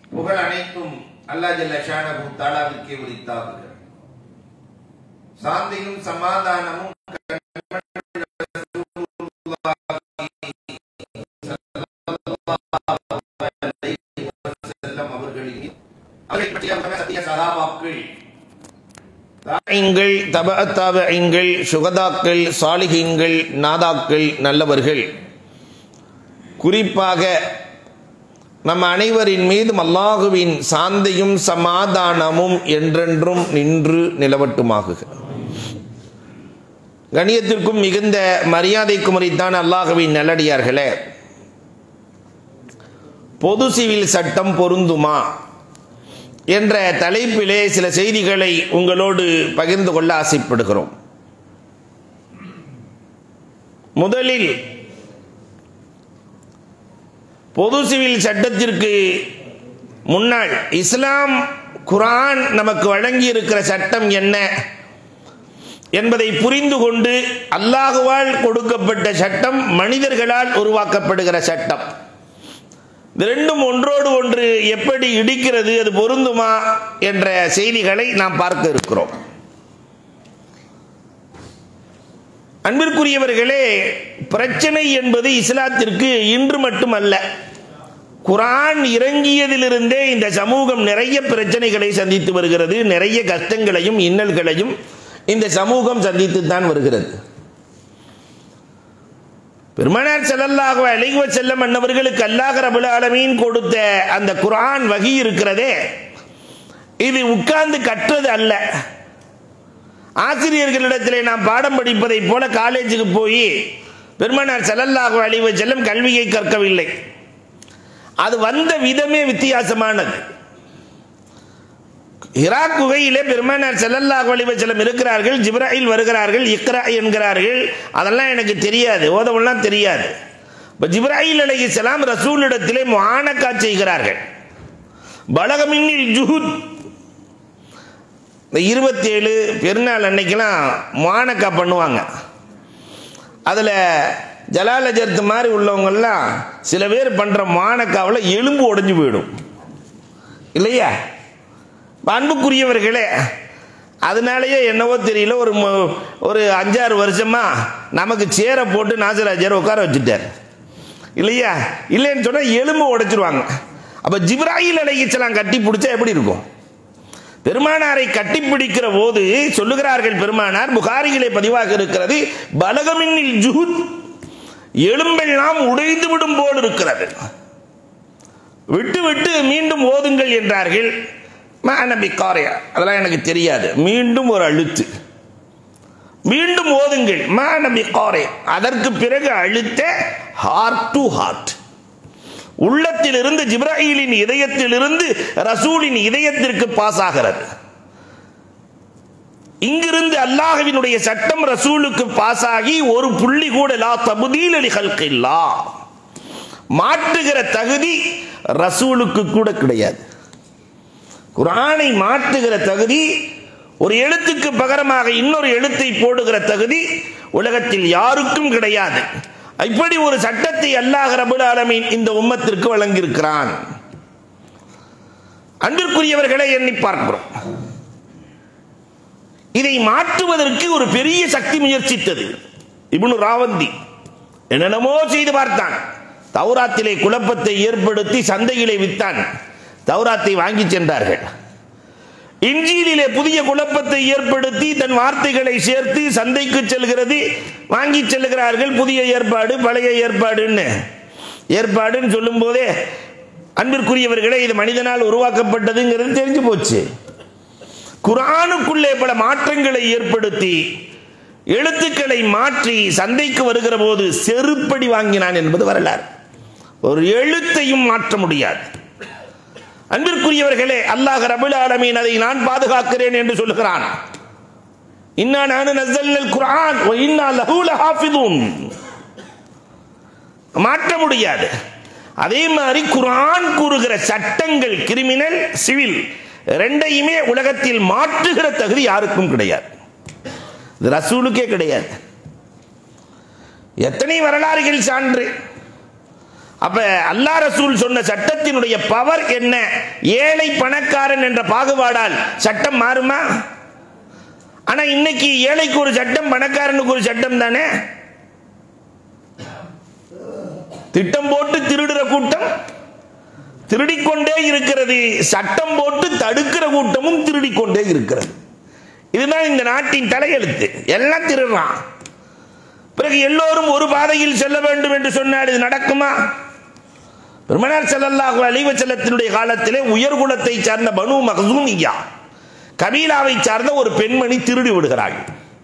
புகழ் அனைத்தும் அல்லா ஜல்ல ஷானஹு தாலாவிற்கே உரித்தாகுக சாந்தியும் சமாதானமும் செல்லம் அவர்களின் அவரை பற்றிய சத்திய சகாபாக்கள் தாயிங்கள் தப தாபங்கள் சுகதாக்கள் சாலிகீன்கள் நாதாக்கள் நல்லவர்கள் குறிப்பாக நம் அனைவரின் மீதும் அல்லாஹுவின் சாந்தியும் சமாதானமும் என்றென்றும் நின்று நிலவட்டுமாகுக கணியத்திற்கும் மிகுந்த மரியாதைக்கும் உரித்தான் அல்லாஹுவின் நல்லடியார்களே பொது சிவில் சட்டம் பொருந்துமா என்ற தலைப்பிலே சில செய்திகளை உங்களோடு பகிர்ந்து கொள்ள ஆசைப்படுகிறோம் முதலில் பொது சிவில் சட்டத்திற்கு முன்னால் இஸ்லாம் குரான் நமக்கு வழங்கி இருக்கிற சட்டம் என்ன என்பதை புரிந்து கொண்டு அல்லாஹுவால் கொடுக்கப்பட்ட சட்டம் மனிதர்களால் உருவாக்கப்படுகிற சட்டம் இது ரெண்டும் ஒன்றோடு ஒன்று எப்படி இடிக்கிறது அது பொருந்துமா என்ற செய்திகளை நாம் பார்க்க இருக்கிறோம் அன்பிற்குரியவர்களே பிரச்சனை என்பது இஸ்லாத்திற்கு இன்று மட்டுமல்ல குரான் இறங்கியதிலிருந்தே இந்த சமூகம் நிறைய பிரச்சனைகளை சந்தித்து வருகிறது நிறைய கஷ்டங்களையும் இன்னல்களையும் இந்த சமூகம் சந்தித்து தான் வருகிறது பெருமனார் செல்லல்லாக அழைவ செல்லம் அன்னவர்களுக்கு அல்லாஹ் ரபுல் ஆலமீன் கொடுத்த அந்த குரான் வகி இருக்கிறதே இது உட்கார்ந்து கற்றது அல்ல ஆசிரியர்களிடத்திலே நாம் பாடம் படிப்பதை போல காலேஜுக்கு போய் பெருமனார் செல்லல்லாக அழிவ செல்லம் கல்வியை கற்கவில்லை அது வந்த விதமே வித்தியாசமானது இராக் குகையிலே பெருமானார் செல்லல்லாஹு அலைஹி வஸல்லம் இருக்கிறார்கள் ஜிப்ராயில் வருகிறார்கள் இக்ரா என்கிறார்கள் அதெல்லாம் எனக்கு தெரியாது ஓதவெல்லாம் தெரியாது இப்போ ஜிப்ராயில் அலைஹிஸ்ஸலாம் ரசூலிடத்திலே முஆனக்கா செய்கிறார்கள் பலகமின்னில் ஜுஹுத் இந்த இருபத்தேழு பெருநாள் அன்னைக்கெல்லாம் முஆனக்கா பண்ணுவாங்க அதில் ஜலாலஜர்த்து மாதிரி உள்ளவங்கெல்லாம் சில பேர் பண்ணுற மானக்காவில் எலும்பு உடைஞ்சு போயிடும் இல்லையா அன்புக்குரியவர்களே அதனாலேயே என்னவோ தெரியல ஒரு மு- ஒரு அஞ்சாறு வருஷமா நமக்கு சேரை போட்டு நாசராஜர் உட்கார வச்சுட்டார் இல்லையா இல்லைன்னு சொன்னால் எலும்பு உடைச்சிருவாங்க அப்போ ஜிப்ராயில் அலைகிச்சலாம் கட்டி பிடிச்சா எப்படி இருக்கும் பெருமானாரை கட்டிப்பிடிக்கிற போது சொல்லுகிறார்கள் பெருமானார் புகாரிகளே பதிவாக இருக்கிறது பலகமின்னில் ஜுஹுத் எலும்பெல்லாம் உடைந்து விடும் போல் இருக்கிறது விட்டு விட்டு மீண்டும் ஓதுங்கள் என்றார்கள் நபி காரையா அதெல்லாம் எனக்கு தெரியாது மீண்டும் ஒரு அழுத்து மீண்டும் ஓதுங்கள் நபி காரே அதற்கு பிறகு அழுத்த ஹார்ட் டு ஹார்ட் உள்ளத்திலிருந்து ஜிப்ராயிலின் இதயத்திலிருந்து ரசூலின் இதயத்திற்கு பாஸ் ஆகிறது இங்கிருந்து அல்லாஹ்வினுடைய சட்டம் ரசூலுக்கு பாஸ் ஆகி ஒரு புள்ளி கூட லா தபுதீல் அலி ஹல்கில்லா மாற்றுகிற தகுதி ரசூலுக்கு கூட கிடையாது குர்ஆனை மாற்றுகிற தகுதி ஒரு எழுத்துக்கு பகரமாக இன்னொரு எழுத்தை போடுகிற தகுதி உலகத்தில் யாருக்கும் கிடையாது இப்படி ஒரு சட்டத்தை அல்லாஹ் ரபுல் ஆலமீன் இந்த உம்மத்திற்கு வழங்கியிருக்கிறான் அன்பிற்குரியவர்களை எண்ணி பார்க்கிறோம் இதை மாற்றுவதற்கு ஒரு பெரிய சக்தி முயற்சித்தது இப்னு ராவந்தி என்னென்னமோ செய்து பார்த்தான் தௌராத்திலே குழப்பத்தை ஏற்படுத்தி சந்தையிலே வித்தான் தௌராத்தை வாங்கி சென்றார்கள் இஞ்சியிலே புதிய குழப்பத்தை ஏற்படுத்தி தன் வார்த்தைகளை சேர்த்து சந்தைக்கு செல்கிறது வாங்கி செல்கிறார்கள் புதிய ஏற்பாடு பழைய ஏற்பாடுன்னு ஏற்பாடுன்னு சொல்லும் போதே அன்பிற்குரியவர்களே இது மனிதனால் உருவாக்கப்பட்டதுங்கிறது தெரிஞ்சு போச்சு குரானுக்குள்ளே பல மாற்றங்களை ஏற்படுத்தி எழுத்துக்களை மாற்றி சந்தைக்கு வருகிற போது செருப்படி வாங்கினான் என்பது வரலாறு ஒரு எழுத்தையும் மாற்ற முடியாது அன்பிற்குரியவர்களே அல்லாஹ் ரபுல் ஆலமீன் அதை நான் பாதுகாக்கிறேன் என்று சொல்லுகிறான் இன்னா நானு நஸல்னல் குர்ஆன் வ இன்னா லஹு லஹாஃபிதுன் மாற்ற முடியாது அதே மாதிரி குர்ஆன் கூறுகிற சட்டங்கள் கிரிமினல் சிவில் ரெண்டையுமே உலகத்தில் மாற்றுகிற தகுதி யாருக்கும் கிடையாது இது ரசூலுக்கே கிடையாது எத்தனை வரலாறுகள் சான்று அப்ப அல்லாஹ் ரசூல் சொன்ன சட்டத்தினுடைய பவர் என்ன ஏழை பணக்காரன் என்ற பாகுபாடால் சட்டம் மாறுமா ஆனா இன்னைக்கு ஏழைக்கு ஒரு சட்டம் பணக்காரனுக்கு ஒரு சட்டம் தானே திட்டம் போட்டு திருடுற கூட்டம் திருடிக்கொண்டே இருக்கிறது சட்டம் போட்டு தடுக்கிற கூட்டமும் திருடிக்கொண்டே இருக்கிறது இதுதான் இந்த நாட்டின் தலையெழுத்து எல்லாம் திருடுறான் பிறகு எல்லோரும் ஒரு பாதையில் செல்ல வேண்டும் என்று சொன்னால் இது நடக்குமா பெருமனார் செல்லல்லாஹு அலைவ செல்லத்தினுடைய காலத்திலே உயர்குலத்தை சார்ந்த பனு மகசூமியா கபீலாவை சார்ந்த ஒரு பெண்மணி திருடி விடுகிறாள்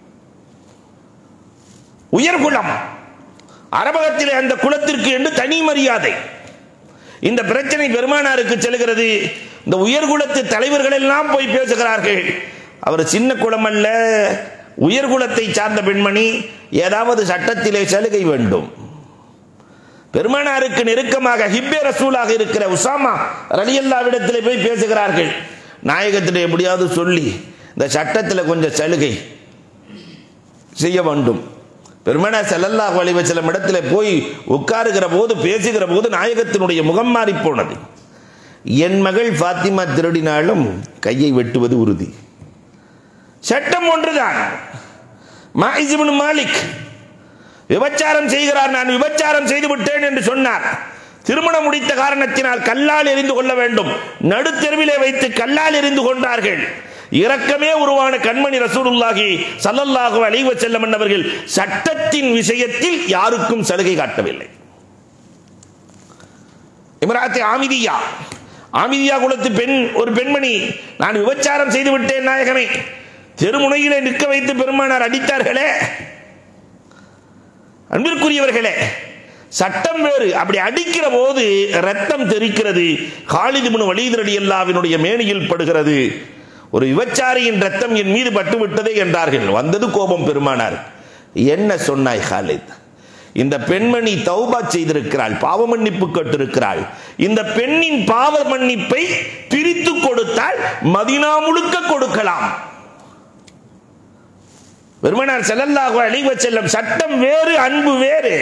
உயர்குலம் அரபகத்திலே அந்த குலத்திற்கு என்று தனி மரியாதை இந்த பிரச்சனை பெருமானாருக்கு செல்கிறது இந்த உயர்குலத்து தலைவர்கள் எல்லாம் போய் பேசுகிறார்கள் அவர் சின்ன குலம் அல்ல உயர்குலத்தை சார்ந்த பெண்மணி ஏதாவது சட்டத்திலே சலுகை வேண்டும் பெருமானாருக்கு நெருக்கமாக ஹிப்பே ரசூலாக இருக்கிற உசாமா ரலியல்லாவிடத்திலே போய் பேசுகிறார்கள் நாயகத்தில் எப்படியாவது சொல்லி இந்த சட்டத்தில் கொஞ்சம் சலுகை செய்ய வேண்டும் பெருமனா செல்லல்லாஹு அலைஹி வஸல்லம் இடத்துல போய் உட்காருகிற போது பேசுகிற போது நாயகத்தினுடைய முகம் மாறி போனது என் மகள் ஃபாத்திமா திருடினாலும் கையை வெட்டுவது உறுதி சட்டம் ஒன்றுதான் மாயிசிபின் மாலிக் விபச்சாரம் செய்கிறார் நான் விபச்சாரம் செய்து விட்டேன் என்று சொன்னார் திருமணம் முடித்த காரணத்தினால் கல்லால் எரிந்து கொள்ள வேண்டும் நடுத்தெருவிலே வைத்து கல்லால் எரிந்து கொண்டார்கள் இரக்கமே உருவான கண்மணி ரசூலுல்லாஹி சல்லல்லாஹு அலைஹி வஸல்லம் என்பவர்கள் சட்டத்தின் விஷயத்தில் யாருக்கும் சலுகை காட்டவில்லை இமராத்தி ஆமிதியா ஆமிதியா குலத்து பெண் ஒரு பெண்மணி நான் விபச்சாரம் செய்து விட்டேன் நாயகமே தெருமுனையிலே நிற்க வைத்து பெருமானார் அடித்தார்களே அன்பிற்குரியவர்களே சட்டம் வேறு அப்படி அடிக்கிற போது ரத்தம் தெரிக்கிறது காலிதுமனு வலிதிரடி அல்லாவினுடைய மேனியில் படுகிறது ஒரு விபச்சாரியின் ரத்தம் என் மீது பட்டு விட்டதே என்றார்கள் வந்தது கோபம் பெருமானார் என்ன சொன்னாய் ஹாலித் இந்த பெண்மணி தௌபா செய்திருக்கிறாள் பாவ மன்னிப்பு கேட்டிருக்கிறாள் இந்த பெண்ணின் பாவ மன்னிப்பை பிரித்து கொடுத்தால் மதினா முழுக்க கொடுக்கலாம் பெருமனார் செல்லல்லாஹு அழிவ செல்லும் சட்டம் வேறு அன்பு வேறு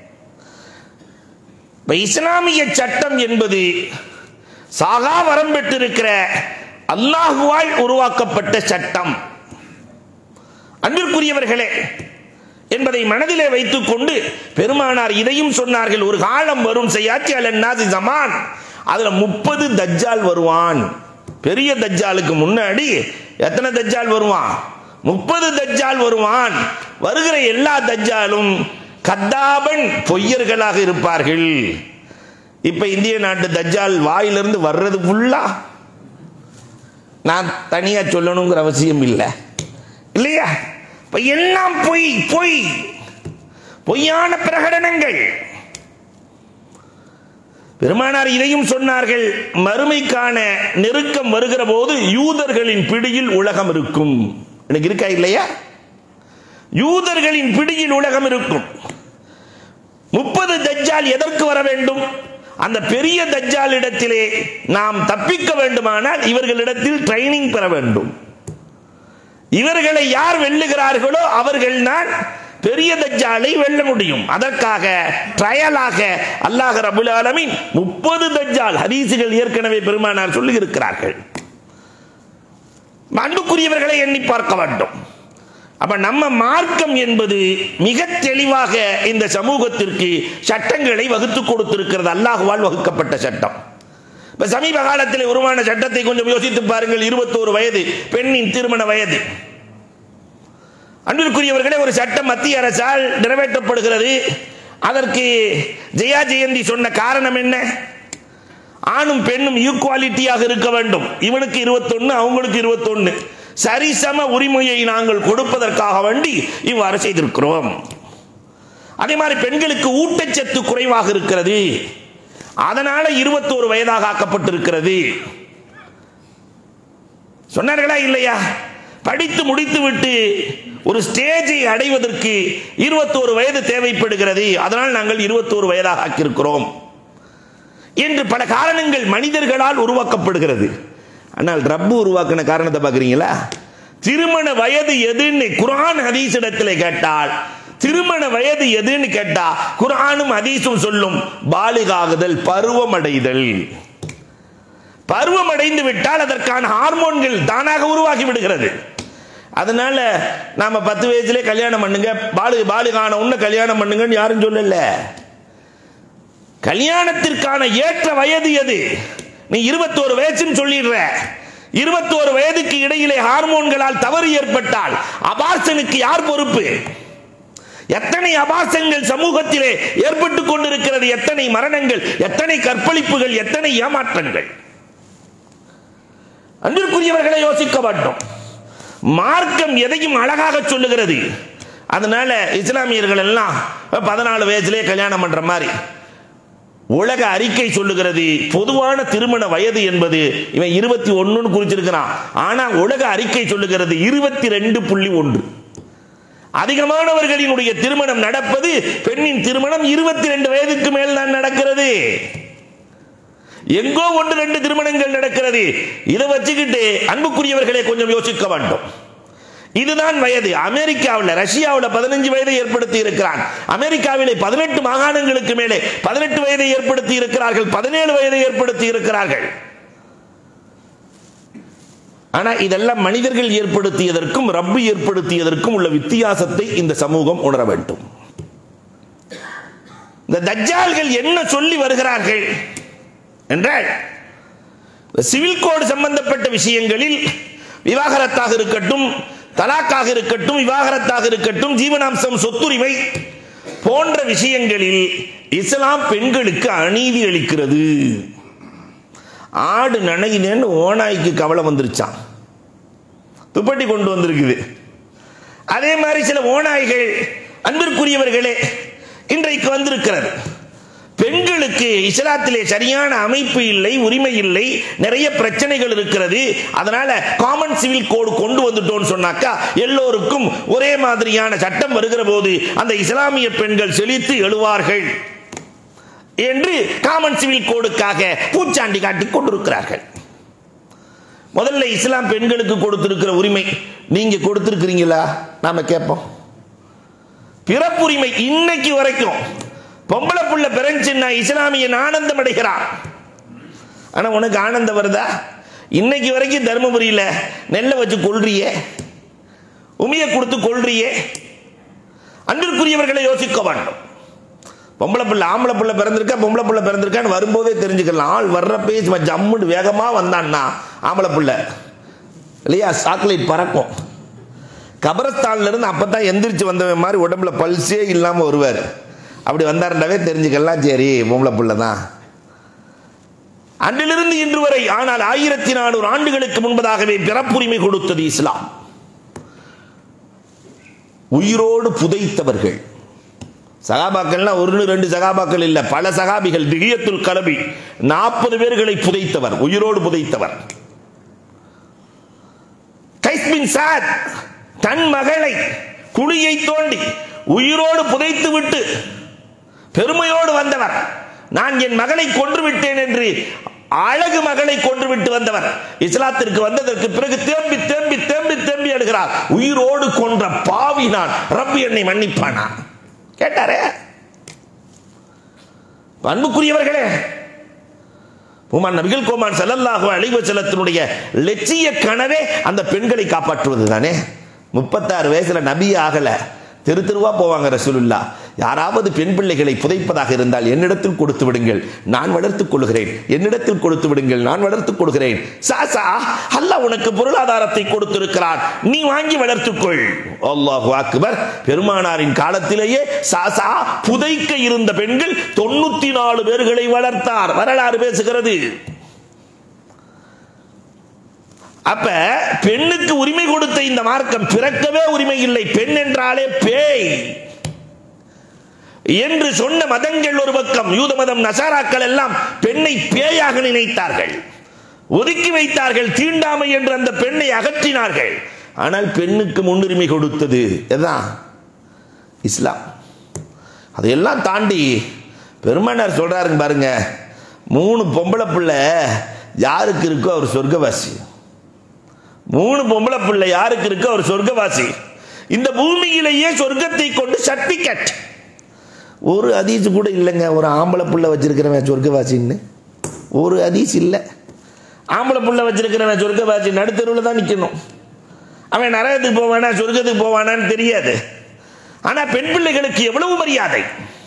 இப்ப இஸ்லாமிய சட்டம் என்பது சாகா வரம் பெற்றிருக்கிற அல்லாஹுவால் உருவாக்கப்பட்ட சட்டம் அன்பிற்குரியவர்களே என்பதை மனதிலே வைத்துக் கொண்டு பெருமானார் இதையும் சொன்னார்கள் ஒரு காலம் வரும் செய்யாத்தி அலன்னாசி ஜமான் அதுல முப்பது தஜ்ஜால் வருவான் பெரிய தஜ்ஜாலுக்கு முன்னாடி எத்தனை தஜ்ஜால் வருவான் முப்பது தஜ்ஜால் வருவான் வருகிற எல்லா தஜ்ஜாலும் கத்தாபன் பொய்யர்களாக இருப்பார்கள் இப்ப இந்திய நாட்டு தஜ்ஜால் வாயிலிருந்து வர்றது ஃபுல்லா நான் தனியா சொல்லணுங்கிற அவசியம் இல்லை இல்லையா இப்ப எல்லாம் பொய் பொய் பொய்யான பிரகடனங்கள் பெருமானார் இதையும் சொன்னார்கள் மறுமைக்கான நெருக்கம் வருகிற போது யூதர்களின் பிடியில் உலகம் இருக்கும் எனக்கு இருக்கா இல்லையா யூதர்களின் பிடியில் உலகம் இருக்கும் முப்பது தஜ்ஜால் எதற்கு வர வேண்டும் அந்த பெரிய தஜ்ஜால் இடத்திலே நாம் தப்பிக்க வேண்டுமானால் இவர்களிடத்தில் ட்ரைனிங் பெற வேண்டும் இவர்களை யார் வெல்லுகிறார்களோ அவர்கள் தான் பெரிய தஜ்ஜாலை வெல்ல முடியும் அதற்காக ட்ரையலாக அல்லாஹ் ரபுல் ஆலமீன் முப்பது தஜ்ஜால் ஹதீசுகள் ஏற்கனவே பெருமானார் சொல்லி இருக்கிறார்கள் அன்புக்குரியவர்களை எண்ணி பார்க்க வேண்டும் அப்ப நம்ம மார்க்கம் என்பது மிக தெளிவாக இந்த சமூகத்திற்கு சட்டங்களை வகுத்து கொடுத்திருக்கிறது அல்லாஹுவால் வகுக்கப்பட்ட சட்டம் இப்ப சமீப காலத்தில் உருவான சட்டத்தை கொஞ்சம் யோசித்து பாருங்கள் இருபத்தோரு வயது பெண்ணின் திருமண வயது அன்பிற்குரியவர்களே ஒரு சட்டம் மத்திய அரசால் நிறைவேற்றப்படுகிறது அதற்கு ஜெயா ஜெயந்தி சொன்ன காரணம் என்ன ஆணும் பெண்ணும் ஈக்குவாலிட்டியாக இருக்க வேண்டும் இவனுக்கு இருபத்தொன்னு அவங்களுக்கு இருபத்தொன்னு சரிசம உரிமையை நாங்கள் கொடுப்பதற்காக வேண்டி இவ்வாறு செய்திருக்கிறோம் அதே மாதிரி பெண்களுக்கு ஊட்டச்சத்து குறைவாக இருக்கிறது அதனால இருபத்தோரு வயதாக ஆக்கப்பட்டிருக்கிறது சொன்னார்களா இல்லையா படித்து முடித்து விட்டு ஒரு ஸ்டேஜை அடைவதற்கு இருபத்தோரு வயது தேவைப்படுகிறது அதனால் நாங்கள் இருபத்தோரு வயதாக ஆக்கியிருக்கிறோம் என்று பல காரணங்கள் மனிதர்களால் உருவாக்கப்படுகிறது ஆனால் ரப்பு உருவாக்கின காரணத்தை பார்க்குறீங்களா திருமண வயது எதுன்னு குரான் ஹதீஸ் இடத்துல கேட்டால் திருமண வயது எதுன்னு கேட்டா குர்ஆனும் ஹதீஸும் சொல்லும் பாலிகாகுதல் பருவமடைதல் பருவமடைந்து விட்டால் அதற்கான ஹார்மோன்கள் தானாக உருவாகி விடுகிறது அதனால நாம பத்து வயசுல கல்யாணம் பண்ணுங்க பாலு பாலிகான உன்ன கல்யாணம் பண்ணுங்கன்னு யாரும் சொல்லல கல்யாணத்திற்கான ஏற்ற வயது எது நீ இருபத்தோரு வயசுன்னு சொல்லிடுற இருபத்தோரு வயதுக்கு இடையிலே ஹார்மோன்களால் தவறு ஏற்பட்டால் அபார்சனுக்கு யார் பொறுப்பு எத்தனை அபாசங்கள் சமூகத்திலே ஏற்பட்டு கொண்டிருக்கிறது எத்தனை மரணங்கள் எத்தனை கற்பழிப்புகள் எத்தனை ஏமாற்றங்கள் அன்பிற்குரியவர்களை யோசிக்க மாட்டோம் மார்க்கம் எதையும் அழகாக சொல்லுகிறது அதனால இஸ்லாமியர்கள் எல்லாம் பதினாலு வயசுலயே கல்யாணம் பண்ற மாதிரி உலக அறிக்கை சொல்லுகிறது பொதுவான திருமண வயது என்பது இவன் இருபத்தி ஒன்னுன்னு குறிச்சிருக்கிறான் ஆனா உலக அறிக்கை சொல்லுகிறது இருபத்தி ரெண்டு புள்ளி ஒன்று அதிகமானவர்களினுடைய திருமணம் நடப்பது பெண்ணின் திருமணம் இருபத்தி ரெண்டு வயதுக்கு மேல் தான் நடக்கிறது எங்கோ ஒன்று ரெண்டு திருமணங்கள் நடக்கிறது இதை வச்சுக்கிட்டு அன்புக்குரியவர்களை கொஞ்சம் யோசிக்க வேண்டும் இதுதான் வயது அமெரிக்காவில் ரஷ்யாவில் பதினஞ்சு வயதை ஏற்படுத்தி இருக்கிறான் அமெரிக்காவிலே பதினெட்டு மாகாணங்களுக்கு மேலே பதினெட்டு வயதை ஏற்படுத்தி இருக்கிறார்கள் பதினேழு வயதை ஏற்படுத்தி இருக்கிறார்கள் ஆனா இதெல்லாம் மனிதர்கள் ஏற்படுத்தியதற்கும் ரப்பு ஏற்படுத்தியதற்கும் உள்ள வித்தியாசத்தை இந்த சமூகம் உணர வேண்டும் இந்த தஜ்ஜால்கள் என்ன சொல்லி வருகிறார்கள் என்றால் சிவில் கோடு சம்பந்தப்பட்ட விஷயங்களில் விவாகரத்தாக இருக்கட்டும் தலாக்காக இருக்கட்டும் விவாகரத்தாக இருக்கட்டும் ஜீவனாம்சம் சொத்துரிமை போன்ற விஷயங்களில் இஸ்லாம் பெண்களுக்கு அநீதி அளிக்கிறது ஆடு நனையினேன்னு ஓனாய்க்கு கவலை வந்துருச்சான் துப்பட்டி கொண்டு வந்திருக்குது அதே மாதிரி சில ஓநாய்கள் அன்பிற்குரியவர்களே இன்றைக்கு வந்திருக்கிறது பெண்களுக்கு இஸ்லாத்திலே சரியான அமைப்பு இல்லை உரிமை இல்லை நிறைய பிரச்சனைகள் இருக்கிறது அதனால காமன் சிவில் கோடு கொண்டு வந்துட்டோம்னு சொன்னாக்கா எல்லோருக்கும் ஒரே மாதிரியான சட்டம் வருகிற போது அந்த இஸ்லாமிய பெண்கள் செழித்து எழுவார்கள் என்று காமன் சிவில் கோடுக்காக பூச்சாண்டி காட்டிக் கொண்டிருக்கிறார்கள் முதல்ல இஸ்லாம் பெண்களுக்கு கொடுத்திருக்கிற உரிமை நீங்க கொடுத்திருக்கிறீங்களா நாம கேட்போம் பிறப்புரிமை இன்னைக்கு வரைக்கும் பொம்பளை புள்ள பிறந்துச்சுன்னா இஸ்லாமியன் ஆனந்தம் அடைகிறான் ஆனா உனக்கு ஆனந்தம் வருதா இன்னைக்கு வரைக்கும் தர்மபுரியில நெல்லை வச்சு கொள்றியே உமிய கொடுத்து கொள்றியே அன்பிற்குரியவர்களை யோசிக்க வேண்டும் பொம்பளை பிள்ளை ஆம்பளை பிள்ளை பிறந்திருக்கா பொம்பளை பிள்ளை பிறந்திருக்கான்னு வரும்போதே தெரிஞ்சுக்கலாம் ஆள் வர்றப்பே சும்மா ஜம்முன்னு வேகமாக வந்தான்னா ஆம்பளை பிள்ளை இல்லையா சாக்லேட் பறக்கும் கபரஸ்தான்ல இருந்து அப்பதான் எந்திரிச்சு வந்தவன் மாதிரி உடம்புல பல்ஸே இல்லாம வருவார் அப்படி வந்தாருண்டாவே தெரிஞ்சுக்கலாம் சரி பொம்பளை பிள்ளை தான் அன்றிலிருந்து இன்று வரை ஆனால் ஆயிரத்தி நானூறு ஆண்டுகளுக்கு முன்பதாகவே பிறப்புரிமை கொடுத்தது இஸ்லாம் உயிரோடு புதைத்தவர்கள் சகாபாக்கள்லாம் ஒன்று ரெண்டு சகாபாக்கள் இல்ல பல சகாபிகள் திகியத்துல் கலபி நாற்பது பேர்களை புதைத்தவர் உயிரோடு புதைத்தவர் கைஸ்பின் சாத் தன் மகளை குழியை தோண்டி உயிரோடு புதைத்து விட்டு பெருமையோடு வந்தவர் நான் என் மகளை கொன்று விட்டேன் என்று அழகு மகளை கொன்று விட்டு வந்தவர் இஸ்லாத்திற்கு வந்ததற்கு பிறகு தேம்பி தேம்பி தேம்பி தேம்பி எடுகிறார் உயிரோடு கொன்ற பாவி நான் ரப்பி என்னை மன்னிப்பானா கேட்டாரே அன்புக்குரியவர்களே பூமான் நபிகள் கோமான் செல்லல்லாஹு அழிவு செல்லத்தினுடைய லட்சிய கனவே அந்த பெண்களை காப்பாற்றுவது தானே முப்பத்தாறு வயசுல நபி ஆகல தெரு தெருவா போவாங்க ரசூலுல்லா யாராவது பெண் பிள்ளைகளை புதைப்பதாக இருந்தால் என்னிடத்தில் கொடுத்து விடுங்கள் நான் வளர்த்துக் கொள்கிறேன் என்னிடத்தில் கொடுத்து விடுங்கள் நான் வளர்த்துக் கொள்கிறேன் சாசா அல்லாஹ் உனக்கு பொருளாதாரத்தை கொடுத்திருக்கிறான் நீ வாங்கி வளர்த்துக்கொள் அல்லாஹு அக்பர் பெருமானாரின் காலத்திலேயே சாசா புதைக்க இருந்த பெண்கள் தொண்ணூத்தி நாலு பேர்களை வளர்த்தார் வரலாறு பேசுகிறது அப்ப பெண்ணுக்கு உரிமை கொடுத்த இந்த மார்க்கம் பிறக்கவே உரிமை இல்லை பெண் என்றாலே பேய் என்று சொன்ன மதங்கள் ஒரு பக்கம் யூத மதம் நசாராக்கள் எல்லாம் பெண்ணை பேயாக நினைத்தார்கள் ஒதுக்கி வைத்தார்கள் தீண்டாமை என்று அந்த பெண்ணை அகற்றினார்கள் ஆனால் பெண்ணுக்கு முன்னுரிமை கொடுத்தது எதான் இஸ்லாம் அதையெல்லாம் தாண்டி பெருமானார் சொல்றாருங்க பாருங்க மூணு பொம்பளை பிள்ளை யாருக்கு இருக்கோ அவர் சொர்க்கவாசி மூணு பொம்பளை பிள்ளை யாருக்கு இருக்கோ அவர் சொர்க்கவாசி இந்த பூமியிலேயே சொர்க்கத்தை கொண்டு சர்டிபிகேட் ஒரு அதீஸ் கூட இல்லைங்க ஒரு ஆம்பளை புள்ள வச்சிருக்கிறவன் சொர்க்கவாசின்னு ஒரு அதீஸ் இல்லை ஆம்பளை புள்ள வச்சிருக்கிறவன் சொர்க்கவாசி நடுத்தருவில் தான் நிற்கணும் அவன் நரகத்துக்கு போவானா சொர்க்கத்துக்கு போவானான்னு தெரியாது ஆனால் பெண் பிள்ளைகளுக்கு எவ்வளவு மரியாதை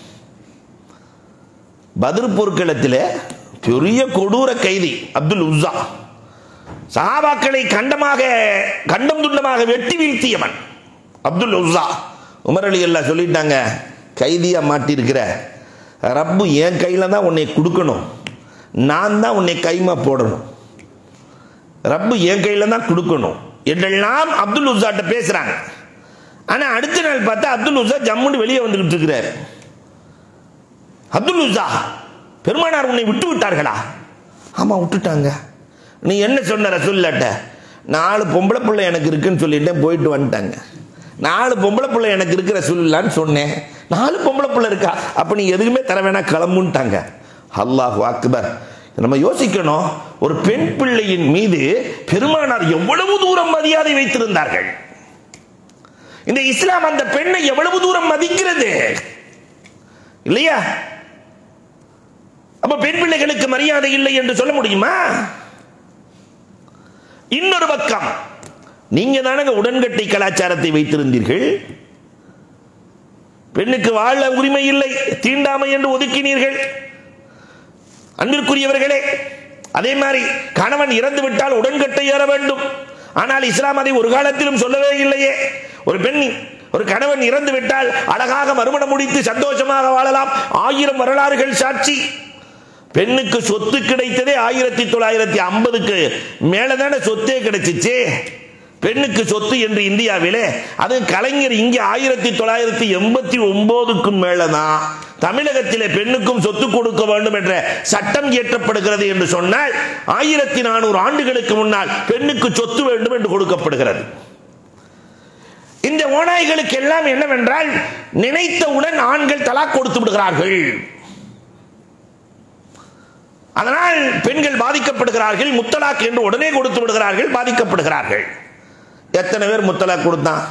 பதிர் போர்க்களத்தில் பெரிய கொடூர கைதி அப்துல் உஸ்ஸா சஹாபாக்களை கண்டமாக கண்டம் துண்டமாக வெட்டி வீழ்த்தியவன் அப்துல் உஸ்ஸா உமர் அலி அல்லா சொல்லிட்டாங்க கைதியா மாட்டியிருக்கிற ரப்பு என் கையில் தான் உன்னை கொடுக்கணும் நான் தான் உன்னை கைமா போடணும் ரப்பு என் கையில் தான் கொடுக்கணும் என்றெல்லாம் அப்துல் உஸ்ஸாட்ட பேசுறாங்க ஆனா அடுத்த நாள் பார்த்தா அப்துல் உஸ்ஸா ஜம்முன்னு வெளியே வந்துகிட்டு இருக்கிறார் அப்துல் உஸ்ஸா பெருமானார் உன்னை விட்டு விட்டார்களா ஆமா விட்டுட்டாங்க நீ என்ன சொன்ன ரசூல்லாட்ட நாலு பொம்பளை பிள்ளை எனக்கு இருக்குன்னு சொல்லிட்டேன் போயிட்டு வந்துட்டாங்க நாலு பொம்பளை பிள்ளை எனக்கு இருக்கிற சொல்லலான்னு சொன்னேன் நாலு பொம்பளை பிள்ளை இருக்கா அப்ப நீ எதுக்குமே தர வேணா கிளம்புன்ட்டாங்க அல்லாஹ் அக்பர் நம்ம யோசிக்கணும் ஒரு பெண் பிள்ளையின் மீது பெருமானார் எவ்வளவு தூரம் மரியாதை வைத்திருந்தார்கள் இந்த இஸ்லாம் அந்த பெண்ணை எவ்வளவு தூரம் மதிக்கிறது இல்லையா அப்ப பெண் பிள்ளைகளுக்கு மரியாதை இல்லை என்று சொல்ல முடியுமா இன்னொரு பக்கம் நீங்க தானங்க உடன்கட்டை கலாச்சாரத்தை வைத்திருந்தீர்கள் பெண்ணுக்கு வாழ உரிமை இல்லை தீண்டாமை என்று ஒதுக்கினீர்கள் அன்பிற்குரியவர்களே அதே மாதிரி கணவன் இறந்து விட்டால் உடன்கட்டை ஏற வேண்டும் ஆனால் இஸ்லாம் அதை ஒரு காலத்திலும் சொல்லவே இல்லையே ஒரு பெண் ஒரு கணவன் இறந்து விட்டால் அழகாக மறுமணம் முடித்து சந்தோஷமாக வாழலாம் ஆயிரம் வரலாறுகள் சாட்சி பெண்ணுக்கு சொத்து கிடைத்ததே ஆயிரத்தி தொள்ளாயிரத்தி ஐம்பதுக்கு மேலதானே சொத்தே கிடைச்சிச்சு பெண்ணுக்கு சொத்து என்று இந்தியாவிலே அது கலைஞர் இங்கே ஆயிரத்தி தொள்ளாயிரத்தி எண்பத்தி ஒன்பதுக்கும் மேலதான் தமிழகத்திலே பெண்ணுக்கும் சொத்து கொடுக்க வேண்டும் என்ற சட்டம் இயற்றப்படுகிறது என்று சொன்னால் ஆயிரத்தி நானூறு ஆண்டுகளுக்கு முன்னால் பெண்ணுக்கு சொத்து வேண்டும் என்று கொடுக்கப்படுகிறது இந்த ஓநாய்களுக்கு எல்லாம் என்னவென்றால் நினைத்தவுடன் ஆண்கள் தலா கொடுத்து விடுகிறார்கள் அதனால் பெண்கள் பாதிக்கப்படுகிறார்கள் முத்தலாக் என்று உடனே கொடுத்து விடுகிறார்கள் பாதிக்கப்படுகிறார்கள் எத்தனை பேர் முத்தலாக் கொடுத்தான்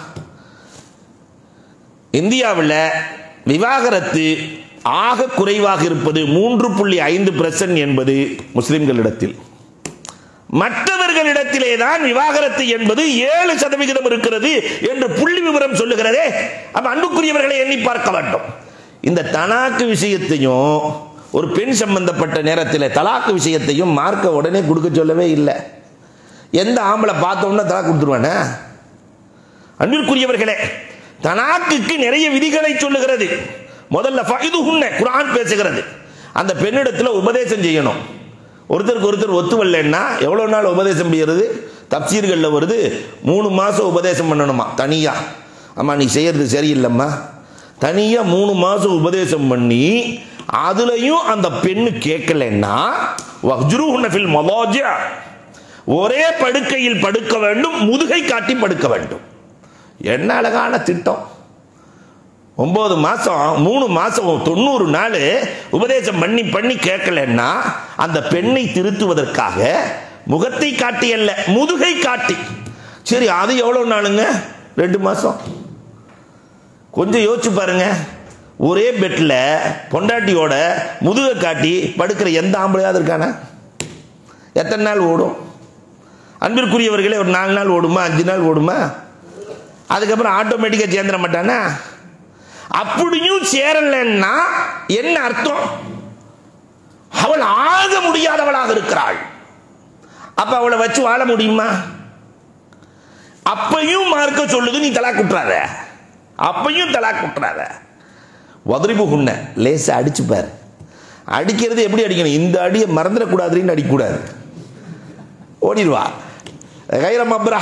இந்தியாவில் விவாகரத்து ஆக குறைவாக இருப்பது மூன்று புள்ளி ஐந்து பெர்சன்ட் என்பது முஸ்லிம்களிடத்தில் மற்றவர்களிடத்திலே தான் விவாகரத்து என்பது ஏழு சதவிகிதம் இருக்கிறது என்று புள்ளி விவரம் சொல்லுகிறதே அப்ப அன்புக்குரியவர்களை எண்ணி பார்க்க வேண்டும் இந்த தலாக்கு விஷயத்தையும் ஒரு பெண் சம்பந்தப்பட்ட நேரத்தில் தலாக்கு விஷயத்தையும் மார்க்க உடனே கொடுக்க சொல்லவே இல்லை எந்த ஆம்பளை பார்த்தோம்னா தலாக் கொடுத்துருவானே அன்பிற்குரியவர்களே தலாக்குக்கு நிறைய விதிகளை சொல்லுகிறது முதல்ல ஃபைது உன்ன குரான் பேசுகிறது அந்த பெண்ணிடத்தில் உபதேசம் செய்யணும் ஒருத்தருக்கு ஒருத்தர் ஒத்து வரலன்னா எவ்வளோ நாள் உபதேசம் செய்யறது தப்சீர்களில் வருது மூணு மாதம் உபதேசம் பண்ணணுமா தனியாக அம்மா நீ செய்யறது சரியில்லைம்மா தனியாக மூணு மாதம் உபதேசம் பண்ணி அதுலயும் அந்த பெண்ணு கேட்கலன்னா வஹ்ஜுருஹுன்னஃபில் மலாஜியா ஒரே படுக்கையில் படுக்க வேண்டும் முதுகை காட்டி படுக்க வேண்டும் என்ன அழகான திட்டம் ஒன்பது மாசம் மூணு மாசம் தொண்ணூறு நாள் உபதேசம் பண்ணி பண்ணி கேட்கலன்னா அந்த பெண்ணை திருத்துவதற்காக முகத்தை காட்டி அல்ல முதுகை காட்டி சரி அது எவ்வளவு நாளுங்க ரெண்டு மாசம் கொஞ்சம் யோசிச்சு பாருங்க ஒரே பெட்டில் பொண்டாட்டியோட முதுகை காட்டி படுக்கிற எந்த ஆம்பளையாவது இருக்கானா எத்தனை நாள் ஓடும் அன்பிற்குரியவர்களே ஒரு நாலு நாள் ஓடுமா அஞ்சு நாள் ஓடுமா அதுக்கப்புறம் ஆட்டோமேட்டிக்காக சேர்ந்துட மாட்டானா அப்படியும் சேரலன்னா என்ன அர்த்தம் அவள் ஆக முடியாதவளாக இருக்கிறாள் அப்ப அவளை வச்சு வாழ முடியுமா அப்பையும் மார்க்க சொல்லுது நீ தலா குட்டுறாத அப்பையும் தலா குட்டுறாத உதறிபு குன்ன லேசா அடிச்சுப்பார் அடிக்கிறது எப்படி அடிக்கணும் இந்த அடியை மறந்துடக்கூடாதுன்னு அடிக்கக்கூடாது ஓடிடுவா கைரம் அப்ரா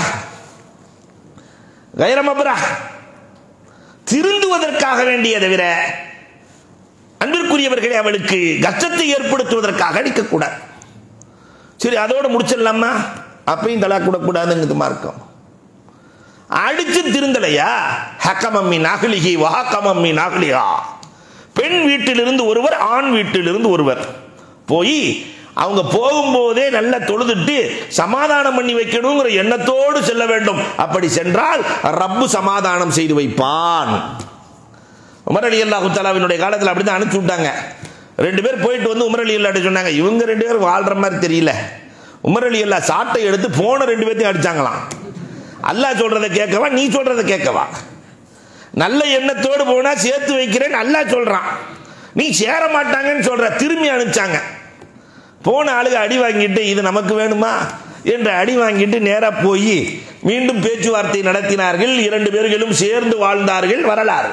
கைரம் அப்ரா திருந்துவதற்காக வேண்டிய தவிர அன்பிற்குரியவர்களை அவளுக்கு கஷ்டத்தை ஏற்படுத்துவதற்காக அடிக்கக்கூடாது சரி அதோட முடிச்சிடலாமா அப்பையும் தலா கூடக்கூடாதுங்கிறது மார்க்கம் அடிச்சு திருந்தலையா ஹக்கமம்மி நாகலிகி வஹக்கமம்மி நாகலிகா பெண் வீட்டிலிருந்து ஒருவர் ஆண் வீட்டிலிருந்து ஒருவர் போய் அவங்க போகும்போதே நல்லா தொழுதுட்டு சமாதானம் பண்ணி வைக்கணுங்கிற எண்ணத்தோடு செல்ல வேண்டும் அப்படி சென்றால் ரப்பு சமாதானம் செய்து வைப்பான் உமர் அலி அல்லாஹு தலாவினுடைய காலத்தில் அப்படி தான் அனுப்பிச்சு விட்டாங்க ரெண்டு பேர் போயிட்டு வந்து உமர் அலி அல்லாட்ட சொன்னாங்க இவங்க ரெண்டு பேரும் வாழ்ற மாதிரி தெரியல உமர் அலி அல்லா சாட்டை எடுத்து போன ரெண்டு பேர்த்தையும் அடிச்சாங்களாம் அல்லாஹ் சொல்றதை கேட்கவா நீ சொல்றதை கேட்கவா நல்ல எண்ணத்தோடு போனா சேர்த்து வைக்கிறேன்னு அல்லாஹ் சொல்றான் நீ சேர மாட்டாங்கன்னு சொல்ற திரும்பி அனுப்பிச்சாங்க போன ஆளுக அடி வாங்கிட்டு இது நமக்கு வேணுமா என்று அடி வாங்கிட்டு நேராக போய் மீண்டும் பேச்சுவார்த்தை நடத்தினார்கள் இரண்டு பேர்களும் சேர்ந்து வாழ்ந்தார்கள் வரலாறு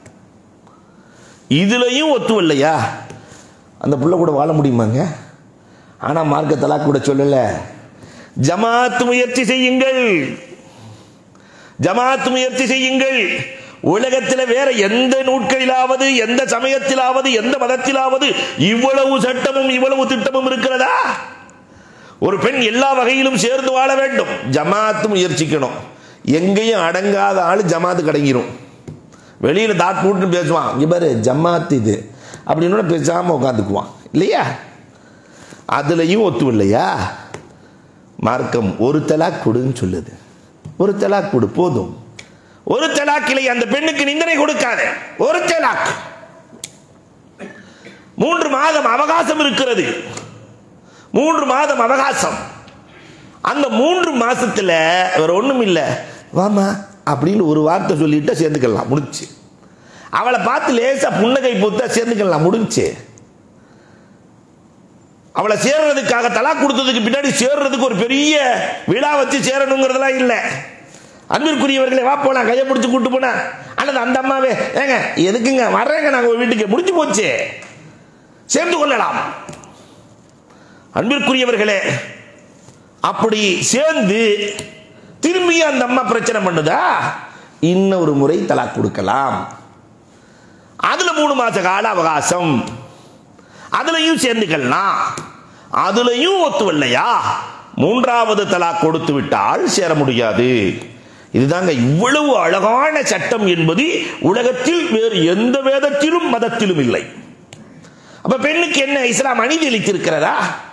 இதுலயும் ஒத்து இல்லையா அந்த புள்ள கூட வாழ முடியுமாங்க ஆனா மார்க்க தலாக் கூட சொல்லல ஜமாத் முயற்சி செய்யுங்கள் ஜமாத் முயற்சி செய்யுங்கள் உலகத்தில் வேற எந்த நூட்களிலாவது எந்த சமயத்திலாவது எந்த மதத்திலாவது இவ்வளவு சட்டமும் இவ்வளவு திட்டமும் இருக்கிறதா ஒரு பெண் எல்லா வகையிலும் சேர்ந்து வாழ வேண்டும் ஜமாத்து முயற்சிக்கணும் எங்கேயும் அடங்காத ஆள் ஜமாத்து கடங்கிரும் வெளியில தாட் போட்டு பேசுவான் இங்க பாரு ஜமாத் இது அப்படின்னு பேசாம உட்காந்துக்குவான் இல்லையா அதுலயும் ஒத்து இல்லையா மார்க்கம் ஒரு தலாக் கொடுன்னு சொல்லுது ஒரு தலாக் கொடு போதும் ஒரு தலாக்கிலே அந்த பெண்ணுக்கு நிந்தனை கொடுக்காத ஒரு தலாக் மூன்று மாதம் அவகாசம் இருக்கிறது மூன்று மாதம் அவகாசம் அந்த மூன்று மாசத்துல வேற ஒண்ணும் இல்லை வாமா அப்படின்னு ஒரு வார்த்தை சொல்லிட்டா சேர்ந்துக்கலாம் முடிச்சு அவளை பார்த்து லேசா புன்னகை பூத்தா சேர்ந்துக்கலாம் முடிஞ்சு அவளை சேர்றதுக்காக தலா கொடுத்ததுக்கு பின்னாடி சேர்றதுக்கு ஒரு பெரிய விழா வச்சு சேரணுங்கிறதெல்லாம் இல்லை அன்பிற்குரியவர்களே வா போலாம் கையை பிடிச்சி கூட்டு போனா அல்லது அந்த அம்மாவே ஏங்க எதுக்குங்க வர்றேங்க நாங்கள் ஒரு வீட்டுக்கு முடிஞ்சு போச்சு சேர்ந்து கொள்ளலாம் அன்பிற்குரியவர்களே அப்படி சேர்ந்து திரும்பி அந்த அம்மா பிரச்சனை பண்ணுதா இன்னொரு முறை தலாக் கொடுக்கலாம் அதுல மூணு மாச கால அவகாசம் அதுலயும் சேர்ந்துக்கலாம் அதுலயும் ஒத்துவல்லையா மூன்றாவது தலாக் கொடுத்து விட்டால் சேர முடியாது இதுதாங்க இவ்வளவு அழகான சட்டம் என்பது உலகத்தில் வேறு எந்த வேதத்திலும் மதத்திலும் இல்லை அப்ப பெண்ணுக்கு என்ன இஸ்லாம் அநீதி அளித்திருக்கிறதா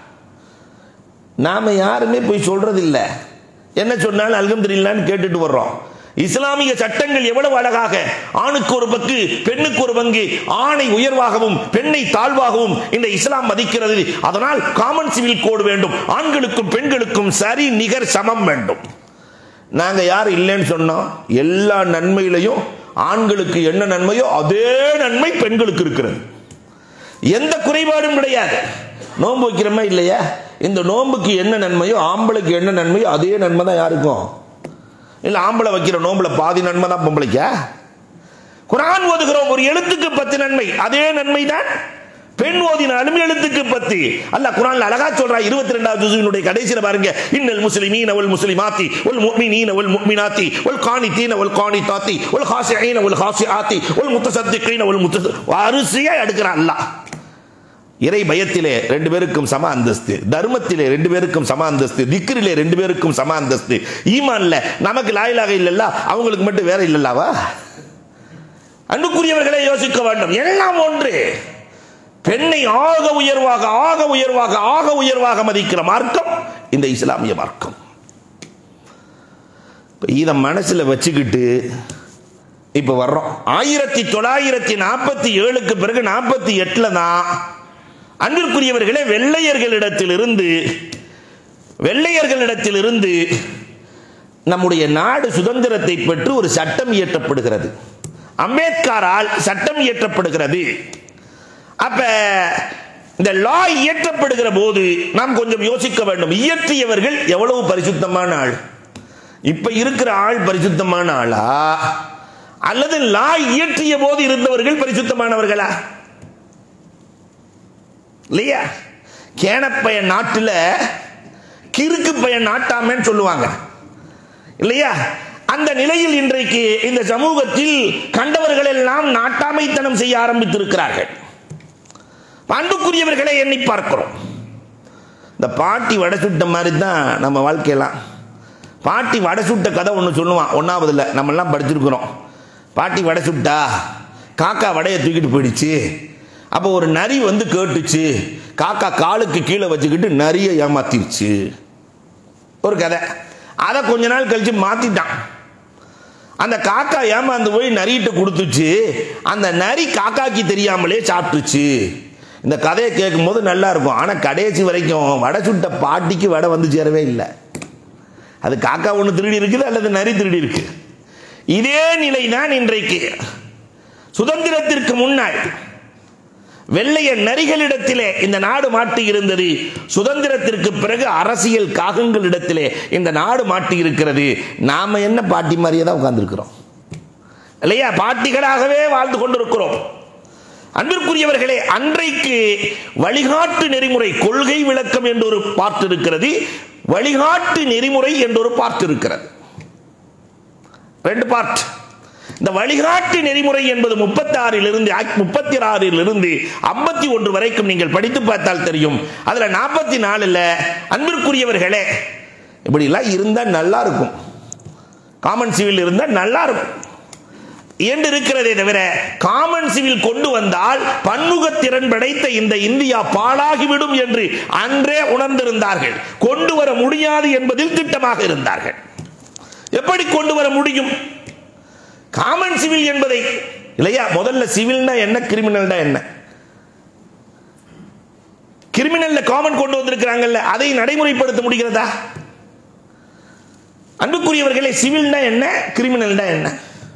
நாம யாருமே போய் சொல்றது இல்ல என்ன சொன்னாலும் அல்கம்துலில்லான்னு கேட்டுட்டு வர்றோம் இஸ்லாமிய சட்டங்கள் எவ்வளவு அழகாக ஆணுக்கு ஒரு பங்கு பெண்ணுக்கு ஒரு பங்கு ஆணை உயர்வாகவும் பெண்ணை தாழ்வாகவும் இந்த இஸ்லாம் மதிக்கிறது அதனால் காமன் சிவில் கோடு வேண்டும் ஆண்களுக்கும் பெண்களுக்கும் சரி நிகர் சமம் வேண்டும் நாங்க யார் இல்லைன்னு சொன்னோம் எல்லா நன்மையிலையும் ஆண்களுக்கு என்ன நன்மையோ அதே நன்மை பெண்களுக்கு இருக்கிறது எந்த குறைபாடும் கிடையாது நோன்பு வைக்கிறோமா இல்லையா இந்த நோன்புக்கு என்ன நன்மையோ ஆம்பளைக்கு என்ன நன்மையோ அதே நன்மை தான் யாருக்கும் இல்லை ஆம்பளை வைக்கிற நோம்புல பாதி நன்மை தான் பொம்பளைக்கா குரான் ஓதுகிறோம் ஒரு எழுத்துக்கு பத்து நன்மை அதே நன்மை தான் பெண் ஓதினாலும் எழுத்துக்கு பத்து அல்ல குரான்ல அழகா சொல்றா இருபத்தி ரெண்டாவது ஜுசுவினுடைய கடைசியில பாருங்க இன்னல் முஸ்லிமீன வல் முஸ்லிமாத்தி வல் முஃமினீன வல் முஃமினாத்தி வல் கானித்தீன வல் கானிதாத்தி வல் ஹாசிஈன வல் ஹாசிஆத்தி வல் முத்தசத்திகீன வல் முத்தச வரிசையா எடுக்கிறான் அல்லாஹ் இறை பயத்திலே ரெண்டு பேருக்கும் சம அந்தஸ்து தர்மத்திலே ரெண்டு பேருக்கும் சம அந்தஸ்து திக்ரிலே ரெண்டு பேருக்கும் சம அந்தஸ்து ஈமான்ல நமக்கு லாயிலாக இல்லல்ல அவங்களுக்கு மட்டும் வேற இல்லல்லாவா அன்புக்குரியவர்களை யோசிக்க வேண்டும் எல்லாம் ஒன்று பெண்ணை ஆக உயர்வாக ஆக உயர்வாக ஆக உயர்வாக மதிக்கிற மார்க்கம் இந்த இஸ்லாமிய மார்க்கம் இப்ப இதை மனசுல வச்சுக்கிட்டு இப்ப வர்றோம் ஆயிரத்தி தொள்ளாயிரத்தி நாற்பத்தி ஏழுக்கு பிறகு நாற்பத்தி எட்டுல தான் அன்பிற்குரியவர்களே வெள்ளையர்களிடத்திலிருந்து வெள்ளையர்களிடத்திலிருந்து நம்முடைய நாடு சுதந்திரத்தை பெற்று ஒரு சட்டம் இயற்றப்படுகிறது அம்பேத்கரால் சட்டம் இயற்றப்படுகிறது அப்ப இந்த லா இயற்றப்படுகிற போது நாம் கொஞ்சம் யோசிக்க வேண்டும் இயற்றியவர்கள் எவ்வளவு பரிசுத்தமான ஆள் இப்ப இருக்கிற ஆள் பரிசுத்தமான ஆளா அல்லது லா இயற்றிய போது இருந்தவர்கள் பரிசுத்தமானவர்களா இல்லையா கேனப்பையன் நாட்டில் கிறுக்கு பையன் நாட்டாமன்னு சொல்லுவாங்க இல்லையா அந்த நிலையில் இன்றைக்கு இந்த சமூகத்தில் கண்டவர்கள் எல்லாம் நாட்டாமைத்தனம் செய்ய ஆரம்பித்திருக்கிறார்கள் அன்புக்குரியவர்களை எண்ணி பார்க்கிறோம் இந்த பாட்டி வடை சுட்ட மாதிரி தான் நம்ம வாழ்க்கையெல்லாம் பாட்டி வடை சுட்ட கதை ஒன்று சொல்லுவான் ஒன்றாவதுல நம்மெல்லாம் படிச்சிருக்கிறோம் பாட்டி வடை சுட்டா காக்கா வடையை தூக்கிட்டு போயிடுச்சு அப்போ ஒரு நரி வந்து கேட்டுச்சு காக்கா காலுக்கு கீழே வச்சுக்கிட்டு நிறைய ஏமாத்திருச்சு ஒரு கதை அதை கொஞ்ச நாள் கழிச்சு மாத்திட்டான் அந்த காக்கா ஏமாந்து போய் நரிகிட்ட கொடுத்துச்சு அந்த நரி காக்காக்கு தெரியாமலே சாப்பிட்டுச்சு இந்த கதையை கேட்கும்போது நல்லா இருக்கும் ஆனால் கடைசி வரைக்கும் வடை சுட்ட பாட்டிக்கு வடை வந்து சேரவே இல்லை அது காக்கா ஒன்று திருடி இருக்குது அல்லது நரி திருடி இருக்கு இதே நிலை தான் இன்றைக்கு சுதந்திரத்திற்கு முன்னால் வெள்ளைய நரிகளிடத்திலே இந்த நாடு மாட்டி இருந்தது சுதந்திரத்திற்கு பிறகு அரசியல் காகங்களிடத்திலே இந்த நாடு மாட்டி இருக்கிறது நாம என்ன பாட்டி மாதிரியே தான் உட்கார்ந்துருக்கிறோம் இல்லையா பாட்டிகளாகவே வாழ்ந்து கொண்டிருக்கிறோம் அன்பிற்குரியவர்களே அன்றைக்கு வழிகாட்டு நெறிமுறை கொள்கை விளக்கம் என்று ஒரு பார்ட் இருக்கிறது வழிகாட்டு நெறிமுறை என்று ஒரு பார்ட் இருக்கிறது ரெண்டு பார்ட் இந்த வழிகாட்டு நெறிமுறை என்பது முப்பத்தி ஆறிலிருந்து முப்பத்தி ஆறிலிருந்து ஐம்பத்தி ஒன்று வரைக்கும் நீங்கள் படித்து பார்த்தால் தெரியும் அதுல நாற்பத்தி நாலுல அன்பிற்குரியவர்களே இப்படிலாம் இருந்தால் நல்லா இருக்கும் காமன் சிவில் இருந்தால் நல்லா இருக்கும் என்று இருக்கிறதே தவிர காமன் சிவில் கொண்டு வந்தால் பன்முகத்திறன் படைத்த இந்த இந்தியா பாழாகிவிடும் என்று அன்றே உணர்ந்திருந்தார்கள் கொண்டு வர முடியாது என்பதில் திட்டமாக இருந்தார்கள் எப்படி கொண்டு வர முடியும் காமன் சிவில் என்பதை இல்லையா முதல்ல சிவில்னா என்ன கிரிமினல்னா என்ன கிரிமினல்ல காமன் கொண்டு வந்திருக்கிறாங்கல்ல அதை நடைமுறைப்படுத்த முடிகிறதா அன்புக்குரியவர்களே சிவில்னா என்ன கிரிமினல்னா என்ன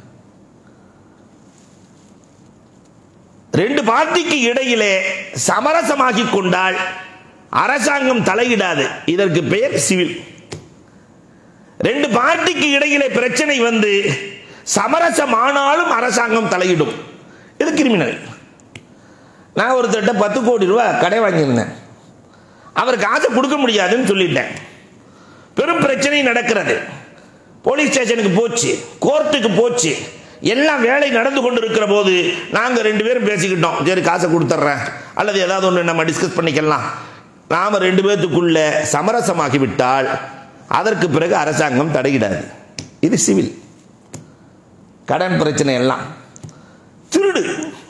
ரெண்டு பார்ட்டிக்கு இடையிலே சமரசமாகி கொண்டால் அரசாங்கம் தலையிடாது இதற்கு பெயர் சிவில் ரெண்டு பார்ட்டிக்கு இடையிலே பிரச்சனை வந்து சமரசமானாலும் அரசாங்கம் தலையிடும் இது கிரிமினல் நான் ஒருத்தர்கிட்ட பத்து கோடி ரூபா கடை வாங்கியிருந்தேன் அவருக்கு ஆசை கொடுக்க முடியாதுன்னு சொல்லிட்டேன் பெரும் பிரச்சனை நடக்கிறது போலீஸ் ஸ்டேஷனுக்கு போச்சு கோர்ட்டுக்கு போச்சு எல்லாம் வேலை நடந்து கொண்டு இருக்கிற போது நாங்கள் ரெண்டு பேரும் பேசிக்கிட்டோம் சரி காசை கொடுத்துட்றேன் அல்லது ஏதாவது ஒன்று நம்ம டிஸ்கஸ் பண்ணிக்கலாம் நாம் ரெண்டு பேர்த்துக்குள்ள சமரசமாகிவிட்டால் அதற்கு பிறகு அரசாங்கம் தடையிடாது இது சிவில் கடன் பிரச்சனை எல்லாம் திருடு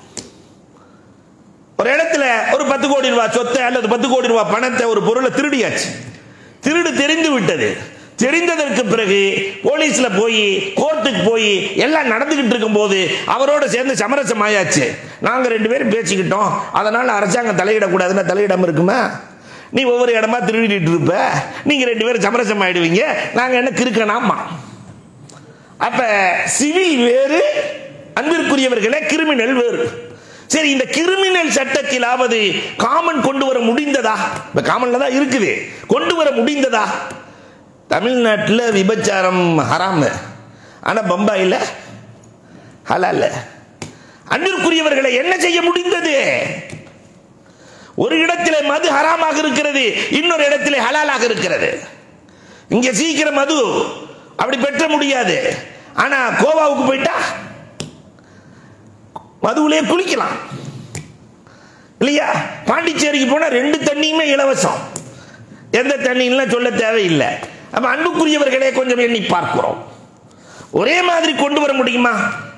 ஒரு இடத்துல ஒரு பத்து கோடி ரூபாய் சொத்தை அல்லது பத்து கோடி ரூபாய் பணத்தை ஒரு பொருளை திருடியாச்சு திருடு தெரிந்து விட்டது தெரிந்ததற்கு பிறகு போலீஸ்ல போய் கோர்ட்டுக்கு போய் எல்லாம் நடந்துகிட்டு இருக்கும் போது அவரோட சேர்ந்து சமரசம் ஆயாச்சு நாங்க ரெண்டு பேரும் பேசிக்கிட்டோம் அதனால அரசாங்கம் தலையிடக்கூடாதுன்னா தலையிடாம இருக்குமா நீ ஒவ்வொரு இடமா திருடிட்டு இருப்ப நீங்க ரெண்டு பேரும் சமரசம் ஆயிடுவீங்க நாங்க என்ன கிறுக்கனாமா அப்ப சிவில் வேறு அன்பிற்குரியவர்களே கிரிமினல் வேறு சரி இந்த கிரிமினல் சட்டத்திலாவது காமன் கொண்டு வர முடிந்ததா இப்ப காமன்ல தான் இருக்குது கொண்டு வர முடிந்ததா தமிழ்நாட்டில் விபச்சாரம் ஹராம ஆனா பம்பாயில் ஹலால அன்பிற்குரியவர்களை என்ன செய்ய முடிந்தது ஒரு இடத்திலே மது ஹராமாக இருக்கிறது இன்னொரு இடத்திலே ஹலாலாக இருக்கிறது இங்க சீக்கிரம் மது அப்படி பெற்ற முடியாது ஆனா கோவாவுக்கு போயிட்டா மதுவிலே குளிக்கலாம் இல்லையா பாண்டிச்சேரிக்கு போனா ரெண்டு தண்ணியுமே இலவசம் எந்த தண்ணிலாம் சொல்ல தேவையில்லை அப்ப அன்புக்குரியவர்களே கொஞ்சம் எண்ணி பார்க்கிறோம் ஒரே மாதிரி கொண்டு வர முடியுமா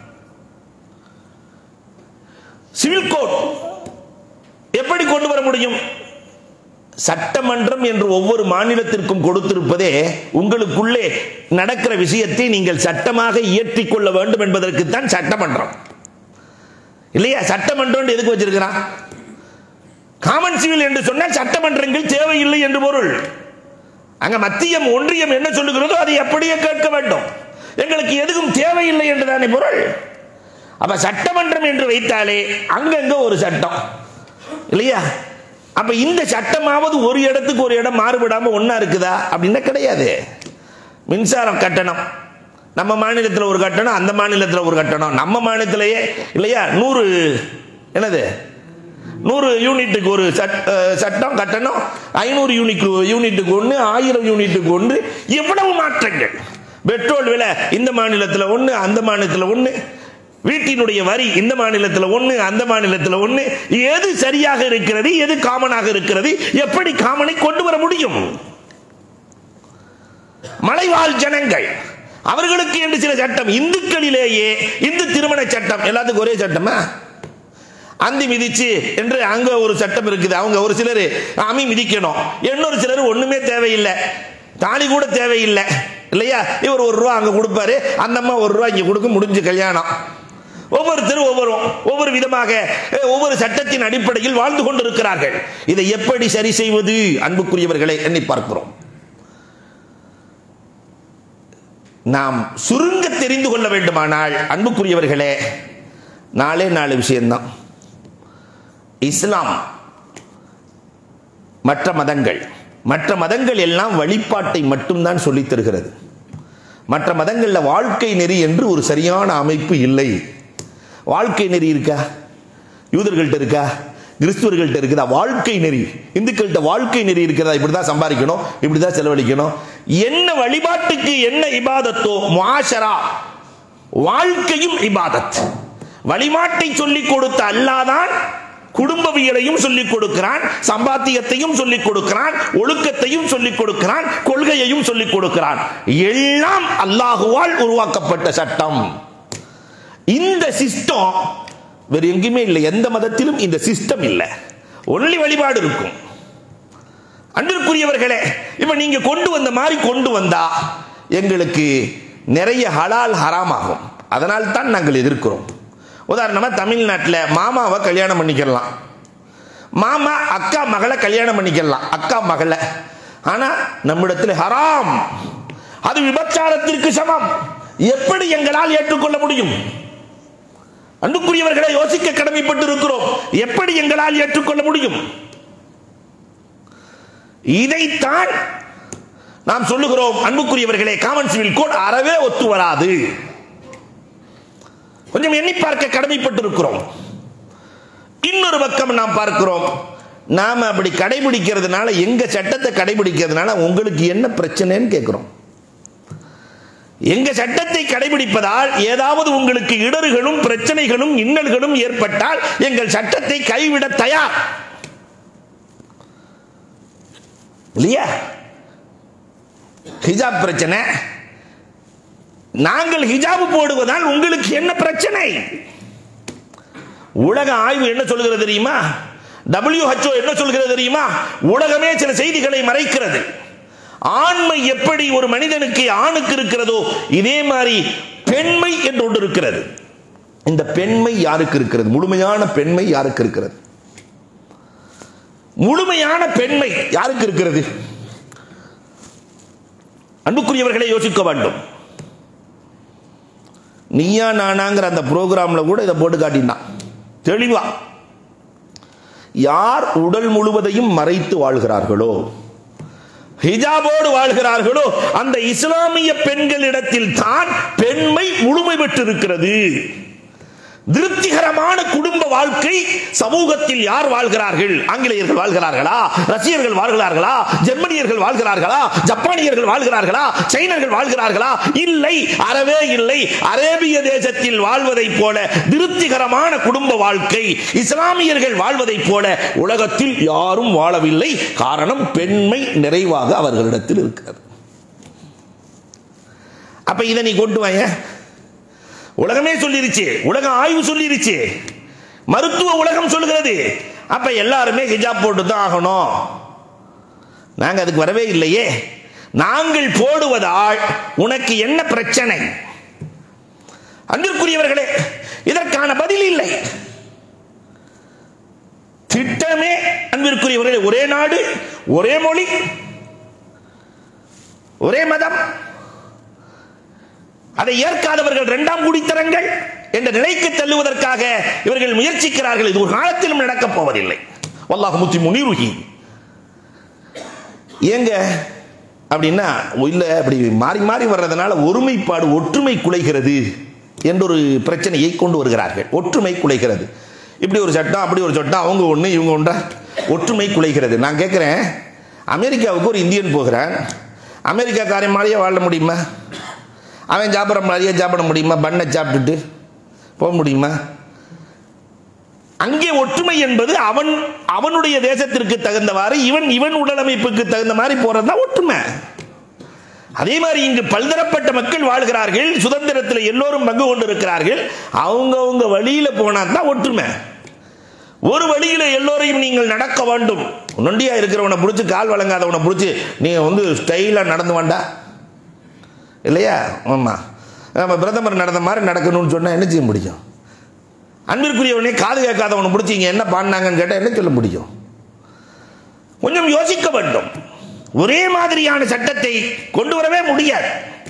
சிவில் கோட் எப்படி கொண்டு வர முடியும் சட்டமன்றம் என்று ஒவ்வொரு மாநிலத்திற்கும் கொடுத்திருப்பதே உங்களுக்குள்ளே நடக்கிற விஷயத்தை நீங்கள் சட்டமாக இயற்றிக் கொள்ள வேண்டும் என்பதற்குத்தான் சட்டமன்றம் இல்லையா சட்டமன்றம் எதுக்கு வச்சிருக்கிறான் காமன் சிவில் என்று சொன்னால் சட்டமன்றங்கள் தேவையில்லை என்று பொருள் அங்க மத்தியம் ஒன்றியம் என்ன சொல்லுகிறதோ அதை அப்படியே கேட்க வேண்டும் எங்களுக்கு எதுவும் தேவையில்லை என்றுதானே பொருள் அப்ப சட்டமன்றம் என்று வைத்தாலே அங்கங்க ஒரு சட்டம் இல்லையா அப்ப இந்த சட்டமாவது ஒரு இடத்துக்கு ஒரு இடம் மாறுபடாம ஒன்னா இருக்குதா அப்படின்னா கிடையாது மின்சாரம் கட்டணம் நம்ம மாநிலத்தில் ஒரு கட்டணம் அந்த மாநிலத்தில் ஒரு கட்டணம் நம்ம மாநிலத்திலேயே இல்லையா நூறு என்னது நூறு யூனிட்டுக்கு ஒரு சட்- அஹ் சட்டம் கட்டணம் ஐநூறு யூனிட் யூனிட்டுக்கு ஒன்று ஆயிரம் யூனிட்டுக்கு ஒன்று எவ்வளவு மாற்றங்கள் பெட்ரோல் விலை இந்த மாநிலத்தில் ஒன்று அந்த மாநிலத்தில் ஒன்று வீட்டினுடைய வரி இந்த மாநிலத்தில் ஒன்று அந்த மாநிலத்தில் ஒன்று எது சரியாக இருக்கிறது எது காமனாக இருக்கிறது எப்படி காமனை கொண்டு வர முடியும் மலைவாழ் ஜனங்கள் அவர்களுக்கு என்று சில சட்டம் இந்துக்களிலேயே இந்து திருமண சட்டம் எல்லாத்துக்கும் ஒரே சட்டமா அந்தி மிதிச்சு என்று அங்க ஒரு சட்டம் இருக்குது அவங்க ஒரு சிலர் அமி மிதிக்கணும் இன்னொரு சிலர் ஒண்ணுமே தேவையில்லை தாலி கூட தேவையில்லை இல்லையா இவர் ஒரு ரூபா அங்க கொடுப்பாரு அந்த அம்மா ஒரு ரூபா இங்க கொடுக்க முடிஞ்சு கல்யாணம் ஒவ்வொருத்தரும் ஒவ்வொரு ஒவ்வொரு விதமாக அஹ், ஒவ்வொரு சட்டத்தின் அடிப்படையில் வாழ்ந்து கொண்டிருக்கிறார்கள் இதை எப்படி சரி செய்வது அன்புக்குரியவர்களை எண்ணி பார்க்கிறோம் நாம் சுருங்க தெரிந்து கொள்ள வேண்டுமானால் அன்புக்குரியவர்களே நாலே நாலு விஷயம்தான் இஸ்லாம் மற்ற மதங்கள் மற்ற மதங்கள் எல்லாம் வழிபாட்டை மட்டும்தான் சொல்லித் தருகிறது மற்ற மதங்களில் வாழ்க்கை நெறி என்று ஒரு சரியான அமைப்பு இல்லை வாழ்க்கை நெறி இருக்கா யூதர்கள்ட்ட இருக்கா கிறிஸ்துவர்கள்ட்ட இருக்குதா வாழ்க்கை நெறி இந்துக்கள்கிட்ட வாழ்க்கை நெறி இருக்கிறதா இப்படிதான் சம்பாதிக்கணும் இப்படிதான் செலவழிக்கணும் என்ன வழிபாட்டுக்கு என்ன இபாதத்தோ முஆஷரா வாழ்க்கையும் இபாதத் வழிபாட்டை சொல்லிக் கொடுத்த அல்லாதான் குடும்பவியலையும் சொல்லிக் கொடுக்கிறான் சம்பாத்தியத்தையும் சொல்லிக் கொடுக்கிறான் ஒழுக்கத்தையும் சொல்லிக் கொடுக்கிறான் கொள்கையையும் சொல்லிக் கொடுக்கிறான் எல்லாம் அல்லாஹுவால் உருவாக்கப்பட்ட சட்டம் இந்த சிஸ்டம் வேறு எங்கேயுமே இல்லை எந்த மதத்திலும் இந்த சிஸ்டம் இல்லை ஒன்லி வழிபாடு இருக்கும் அன்பிற்குரியவர்களே இப்ப நீங்க கொண்டு வந்த மாதிரி கொண்டு வந்தா எங்களுக்கு நிறைய ஹலால் ஹராம் ஆகும் அதனால் தான் நாங்கள் எதிர்க்கிறோம் உதாரணமா தமிழ்நாட்டில் மாமாவை கல்யாணம் பண்ணிக்கலாம் மாமா அக்கா மகளை கல்யாணம் பண்ணிக்கலாம் அக்கா மகளை ஆனா நம்மிடத்தில் ஹராம் அது விபச்சாரத்திற்கு சமம் எப்படி எங்களால் ஏற்றுக்கொள்ள முடியும் அன்புக்குரியவர்களை யோசிக்க கடமைப்பட்டு இருக்கிறோம் எப்படி எங்களால் ஏற்றுக்கொள்ள முடியும் இதைத்தான் நாம் சொல்லுகிறோம் அன்புக்குரியவர்களே காமன் சிவில் கோட் அறவே ஒத்து வராது கொஞ்சம் எண்ணி பார்க்க கடமைப்பட்டு இருக்கிறோம் இன்னொரு பக்கம் நாம் பார்க்கிறோம் நாம அப்படி கடைபிடிக்கிறதுனால எங்க சட்டத்தை கடைபிடிக்கிறதுனால உங்களுக்கு என்ன பிரச்சனைன்னு கேட்கிறோம் எங்க சட்டத்தை கடைபிடிப்பதால் ஏதாவது உங்களுக்கு இடர்களும் பிரச்சனைகளும் இன்னல்களும் ஏற்பட்டால் எங்கள் சட்டத்தை கைவிட தயார் இல்லையா ஹிஜாப் பிரச்சனை நாங்கள் ஹிஜாப் போடுவதால் உங்களுக்கு என்ன பிரச்சனை உலக ஆய்வு என்ன சொல்கிறது தெரியுமா WHO என்ன சொல்கிறது தெரியுமா உலகமே சில செய்திகளை மறைக்கிறது ஆண்மை எப்படி ஒரு மனிதனுக்கு ஆணுக்கு இருக்கிறதோ இதே மாதிரி பெண்மை என்று ஒன்று இருக்கிறது இந்த பெண்மை யாருக்கு இருக்கிறது முழுமையான பெண்மை யாருக்கு இருக்கிறது முழுமையான பெண்மை யாருக்கு இருக்கிறது அன்புக்குரியவர்களை யோசிக்க வேண்டும் நீயா நானாங்கிற அந்த ப்ரோக்ராம்ல கூட இதை போட்டு காட்டினான் தெளிவா யார் உடல் முழுவதையும் மறைத்து வாழ்கிறார்களோ ஹிஜாபோடு வாழ்கிறார்களோ அந்த இஸ்லாமிய பெண்களிடத்தில் தான் பெண்மை முழுமை பெற்றிருக்கிறது திருப்திகரமான குடும்ப வாழ்க்கை சமூகத்தில் யார் வாழ்கிறார்கள் ஆங்கிலேயர்கள் வாழ்கிறார்களா ரஷ்யர்கள் வாழ்கிறார்களா ஜெர்மனியர்கள் வாழ்கிறார்களா ஜப்பானியர்கள் வாழ்கிறார்களா சைனர்கள் வாழ்கிறார்களா இல்லை அறவே இல்லை அரேபிய தேசத்தில் வாழ்வதை போல திருப்திகரமான குடும்ப வாழ்க்கை இஸ்லாமியர்கள் வாழ்வதை போல உலகத்தில் யாரும் வாழவில்லை காரணம் பெண்மை நிறைவாக அவர்களிடத்தில் இருக்கிறது அப்ப இதை நீ கொண்டு வாங்க உலகமே சொல்லிருச்சு உலக ஆய்வு சொல்லிருச்சு மருத்துவ உலகம் சொல்கிறது அப்ப எல்லாருமே ஹிஜாப் போட்டு தான் ஆகணும் நாங்க அதுக்கு வரவே இல்லையே நாங்கள் போடுவதால் உனக்கு என்ன பிரச்சனை அன்பிற்குரியவர்களே இதற்கான பதில் இல்லை திட்டமே அன்பிற்குரியவர்களே ஒரே நாடு ஒரே மொழி ஒரே மதம் அதை ஏற்காதவர்கள் இரண்டாம் குடித்தரங்கள் என்ற நிலைக்கு தள்ளுவதற்காக இவர்கள் முயற்சிக்கிறார்கள் இது ஒரு காலத்திலும் நடக்கப் போவதில்லை வல்லாஹ் முத்தி முனிருகி ஏங்க அப்படின்னா இல்லை அப்படி மாறி மாறி வர்றதுனால ஒருமைப்பாடு ஒற்றுமை குலைகிறது என்றொரு பிரச்சனையை கொண்டு வருகிறார்கள் ஒற்றுமை குலைகிறது இப்படி ஒரு சட்டம் அப்படி ஒரு சட்டம் அவங்க ஒன்று இவங்க ஒன்றா ஒற்றுமை குலைகிறது நான் கேட்குறேன் அமெரிக்காவுக்கு ஒரு இந்தியன் போகிறான் அமெரிக்காக்காரன் மாதிரியே வாழ முடியுமா அவன் சாப்பிட்ற மாதிரியே சாப்பிட முடியுமா பண்ணை சாப்பிட்டுட்டு போக முடியுமா அங்கே ஒற்றுமை என்பது அவன் அவனுடைய தேசத்திற்கு தகுந்தவாறு இவன் இவன் உடலமைப்புக்கு தகுந்த மாதிரி போறது தான் ஒற்றுமை அதே மாதிரி இங்கு பல்தரப்பட்ட மக்கள் வாழ்கிறார்கள் சுதந்திரத்தில் எல்லோரும் பங்கு கொண்டு இருக்கிறார்கள் அவங்கவுங்க வழியில போனா தான் ஒற்றுமை ஒரு வழியில எல்லோரையும் நீங்கள் நடக்க வேண்டும் நொண்டியா இருக்கிறவனை பிடிச்சி கால் வழங்காதவனை பிடிச்சி நீங்க வந்து ஸ்டைலா நடந்து வேண்டா இல்லையா ஆமா நம்ம பிரதமர் நடந்த மாதிரி நடக்கணும்னு சொன்னா என்ன செய்ய முடியும் அன்பிற்குரியவனே காது கேட்காதவனை பிடிச்சி இங்க என்ன பாடினாங்கன்னு கேட்டா என்ன சொல்ல முடியும் கொஞ்சம் யோசிக்க வேண்டும் ஒரே மாதிரியான சட்டத்தை கொண்டு வரவே முடியாது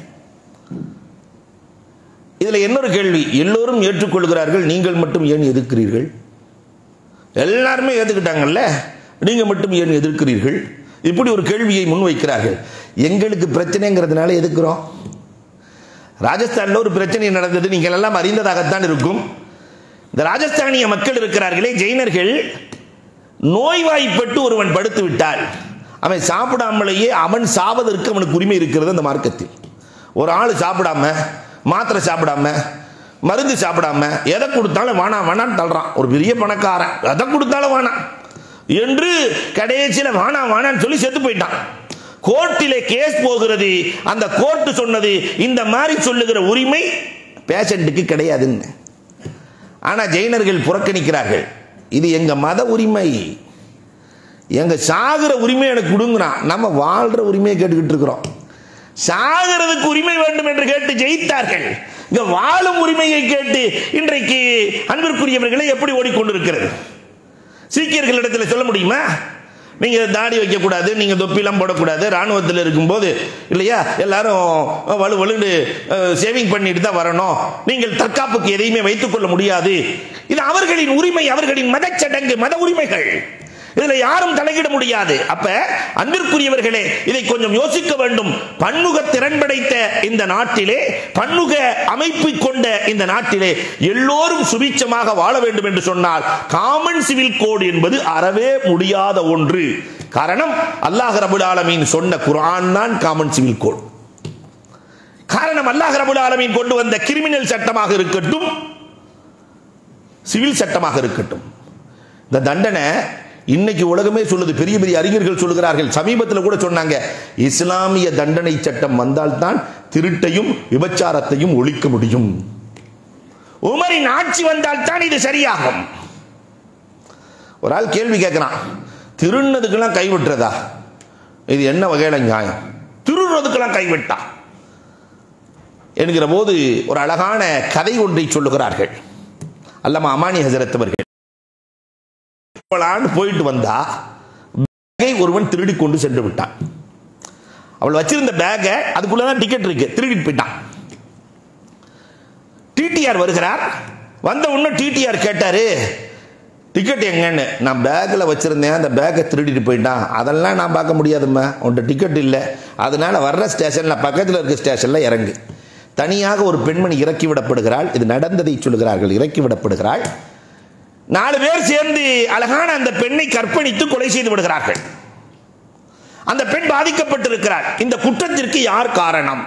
இதுல இன்னொரு கேள்வி எல்லோரும் ஏற்றுக்கொள்கிறார்கள் நீங்கள் மட்டும் ஏன் எதிர்க்கிறீர்கள் எல்லாருமே ஏத்துக்கிட்டாங்கல்ல நீங்க மட்டும் ஏன் எதிர்க்கிறீர்கள் இப்படி ஒரு கேள்வியை முன்வைக்கிறார்கள் எங்களுக்கு பிரச்சனைங்கிறதுனால எதுக்குறோம் ராஜஸ்தான்ல ஒரு பிரச்சனை நடந்தது நீங்கள் எல்லாம் அறிந்ததாகத்தான் இருக்கும் இந்த ராஜஸ்தானிய மக்கள் இருக்கிறார்களே ஜெயினர்கள் நோய்வாய்ப்பட்டு ஒருவன் படுத்து விட்டால் அவன் சாப்பிடாமலேயே அவன் சாவதற்கு அவனுக்கு உரிமை இருக்கிறது அந்த மார்க்கத்தில் ஒரு ஆள் சாப்பிடாம மாத்திரை சாப்பிடாம மருந்து சாப்பிடாம எதை கொடுத்தாலும் வேணாம் வேணான்னு தள்ளுறான் ஒரு பெரிய பணக்காரன் எதை கொடுத்தாலும் வேணாம் என்று கடைசியில் வேணாம் வேணான்னு சொல்லி செத்து போயிட்டான் கோர்ட்டிலே கேஸ் போகிறது அந்த கோர்ட் சொன்னது இந்த மாதிரி சொல்லுகிற உரிமை பேஷண்ட்டுக்கு கிடையாதுன்னு ஆனா ஜெயினர்கள் புறக்கணிக்கிறார்கள் இது எங்க மத உரிமை எங்க சாகுற உரிமை எனக்கு கொடுங்கறான் நம்ம வாழ்ற உரிமையை கேட்டுக்கிட்டு இருக்கிறோம் சாகிறதுக்கு உரிமை வேண்டும் என்று கேட்டு ஜெயித்தார்கள் இங்க வாழும் உரிமையை கேட்டு இன்றைக்கு அன்பிற்குரியவர்களை எப்படி ஓடிக்கொண்டிருக்கிறது சீக்கியர்களிடத்தில் சொல்ல முடியுமா நீங்க தாடி வைக்க கூடாது நீங்க தொப்பிலாம் போடக்கூடாது ராணுவத்தில் இருக்கும்போது இல்லையா எல்லாரும் வலு வலுன்னு சேவிங் பண்ணிட்டு தான் வரணும் நீங்கள் தற்காப்புக்கு எதையுமே வைத்துக் கொள்ள முடியாது இது அவர்களின் உரிமை அவர்களின் மதச்சடங்கு மத உரிமைகள் இதுல யாரும் தலையிட முடியாது அப்ப அன்பிற்குரியவர்களே இதை கொஞ்சம் யோசிக்க வேண்டும் பன்முக திறன் படைத்த இந்த நாட்டிலே பன்முக அமைப்பு கொண்ட இந்த நாட்டிலே எல்லோரும் சுபிச்சமாக வாழ வேண்டும் என்று சொன்னால் காமன் சிவில் கோடு என்பது அறவே முடியாத ஒன்று காரணம் அல்லாஹ் ரபுல் ஆலமீன் சொன்ன குரான் தான் காமன் சிவில் கோட் காரணம் அல்லாஹ் ரபுல் ஆலமீன் கொண்டு வந்த கிரிமினல் சட்டமாக இருக்கட்டும் சிவில் சட்டமாக இருக்கட்டும் இந்த தண்டனை இன்னைக்கு உலகமே சொல்லுது பெரிய பெரிய அறிஞர்கள் சொல்லுகிறார்கள் சமீபத்தில் கூட சொன்னாங்க இஸ்லாமிய தண்டனை சட்டம் வந்தால்தான் திருட்டையும் விபச்சாரத்தையும் ஒழிக்க முடியும் உமரின் ஆட்சி வந்தால் தான் இது சரியாகும் ஒரு ஆள் கேள்வி கேட்கிறான் திருநதுக்கெல்லாம் கைவிட்டுறதா இது என்ன வகையில நியாயம் திருடுறதுக்கெல்லாம் கைவிட்டா என்கிற போது ஒரு அழகான கதை ஒன்றை சொல்லுகிறார்கள் அல்லமா அமானி ஹசரத் அவர்கள் போலான்னு போயிட்டு வந்தா பேக்கை ஒருவன் திருடி கொண்டு சென்று விட்டான் அவள் வச்சிருந்த பேக்கை அதுக்குள்ளதான் டிக்கெட் இருக்கு திருடிட்டு போயிட்டான் டிடிஆர் வருகிறார் வந்த உடனே டிடிஆர் கேட்டாரு டிக்கெட் எங்கன்னு நான் பேக்கில் வச்சிருந்தேன் அந்த பேக்கை திருடிட்டு போயிட்டான் அதெல்லாம் நான் பார்க்க முடியாதும்மா உன்ட்ட டிக்கெட் இல்லை அதனால வர்ற ஸ்டேஷனில் பக்கத்தில் இருக்க ஸ்டேஷனில் இறங்கு தனியாக ஒரு பெண்மணி இறக்கி விடப்படுகிறாள் இது நடந்ததை சொல்லுகிறார்கள் இறக்கி விடப்படுகிறாள் நாலு பேர் சேர்ந்து அழகான அந்த பெண்ணை கற்பழித்து கொலை செய்து விடுகிறார்கள் அந்த பெண் பாதிக்கப்பட்டிருக்கிறார் இந்த குற்றத்திற்கு யார் காரணம்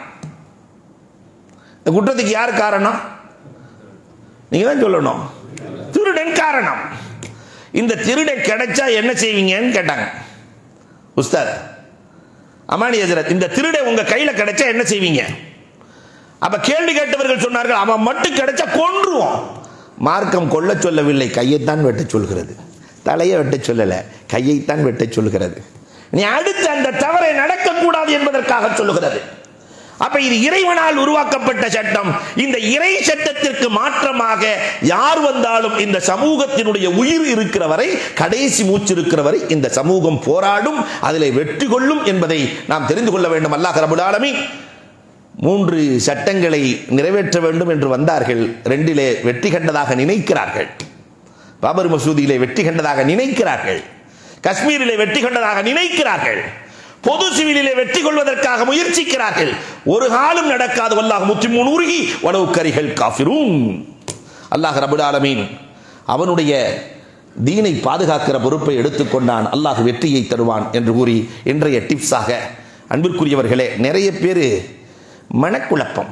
இந்த குற்றத்துக்கு யார் காரணம் நீங்க தான் சொல்லணும் திருடன் காரணம் இந்த திருடன் கிடைச்சா என்ன செய்வீங்கன்னு கேட்டாங்க உஸ்தாத் அமானி ஹஜரத் இந்த திருடை உங்க கையில கிடைச்சா என்ன செய்வீங்க அப்ப கேள்வி கேட்டவர்கள் சொன்னார்கள் அவன் மட்டும் கிடைச்சா கொன்றுவோம் மார்க்கம் கொல்ல சொல்லவில்லை கையைத்தான் வெட்ட சொல்கிறது தலையை வெட்ட சொல்லல கையைத்தான் வெட்ட சொல்கிறது நீ அடுத்து அந்த தவறை நடக்கக்கூடாது என்பதற்காக சொல்லுகிறது அப்ப இது இறைவனால் உருவாக்கப்பட்ட சட்டம் இந்த இறை சட்டத்திற்கு மாற்றமாக யார் வந்தாலும் இந்த சமூகத்தினுடைய உயிர் இருக்கிற வரை கடைசி மூச்சு இருக்கிற வரை இந்த சமூகம் போராடும் அதில் வெற்றி கொள்ளும் என்பதை நாம் தெரிந்து கொள்ள வேண்டும் அல்லாஹ் ரபுல் ஆலமீன் மூன்று சட்டங்களை நிறைவேற்ற வேண்டும் என்று வந்தார்கள் ரெண்டிலே வெற்றி கண்டதாக நினைக்கிறார்கள் பாபர் மசூதியிலே வெற்றி கண்டதாக நினைக்கிறார்கள் காஷ்மீரிலே வெற்றி கண்டதாக நினைக்கிறார்கள் பொது சிவிலிலே வெற்றி கொள்வதற்காக முயற்சிக்கிறார்கள் ஒரு காலம் நடக்காது வல்லாஹ் முத்தி உருகி வளவு கரிகள் காஃபிரும் அல்லாஹ் ரபுல் ஆலமீன் அவனுடைய தீனை பாதுகாக்கிற பொறுப்பை எடுத்துக்கொண்டான் அல்லாஹ் வெற்றியை தருவான் என்று கூறி இன்றைய டிப்ஸாக அன்பிற்குரியவர்களே நிறைய பேர் மனக்குழப்பம்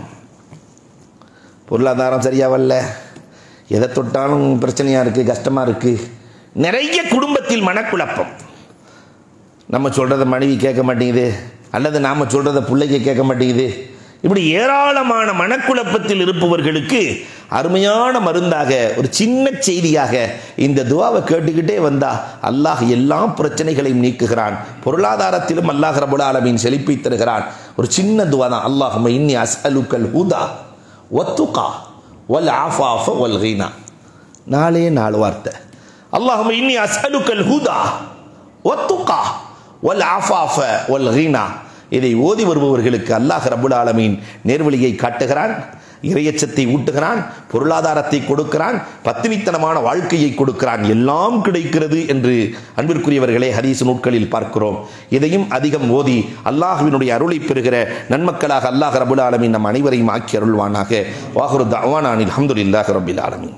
பொருளாதாரம் சரியா வரல எதை தொட்டாலும் பிரச்சனையாக இருக்குது கஷ்டமாக இருக்குது நிறைய குடும்பத்தில் மனக்குழப்பம் நம்ம சொல்கிறத மனைவி கேட்க மாட்டேங்குது அல்லது நாம் சொல்கிறத பிள்ளைக்கு கேட்க மாட்டேங்குது இப்படி ஏராளமான மனக்குழப்பத்தில் இருப்பவர்களுக்கு அருமையான மருந்தாக ஒரு சின்ன செய்தியாக இந்த துவாவை கேட்டுக்கிட்டே வந்தா அல்லாஹ் எல்லா பிரச்சனைகளையும் நீக்குகிறான் பொருளாதாரத்திலும் அல்லாஹ் ரபுல் ஆலமீன் செழிப்பை தருகிறான் ஒரு சின்ன துவா தான் அல்லாஹ் இன்னி அஸ்அலுக்கல் ஹுதா ஒத்துகா வல் ஆஃபாஃப வல் கீனா நாலே நாலு வார்த்தை அல்லாஹ் இன்னி அஸ்அலுக்கல் ஹுதா ஒத்துகா வல் ஆஃபாஃப வல் கீனா இதை ஓதி வருபவர்களுக்கு அல்லாஹ் ரபுல் ஆலமீன் நேர்வழியை காட்டுகிறான் இரையச்சத்தை ஊட்டுகிறான் பொருளாதாரத்தை கொடுக்கிறான் பத்தினித்தனமான வாழ்க்கையை கொடுக்கிறான் எல்லாம் கிடைக்கிறது என்று அன்பிற்குரியவர்களே ஹதீஸ் நூட்களில் பார்க்கிறோம் இதையும் அதிகம் ஓதி அல்லாஹுவினுடைய அருளை பெறுகிற நன்மக்களாக அல்லாஹ் ரபுல் ஆலமீன் நம் அனைவரையும் ஆக்கி அருள்வானாக வாகுரு தவானானில் அஹமதுல்லாஹ் ரபில் ஆலமீன்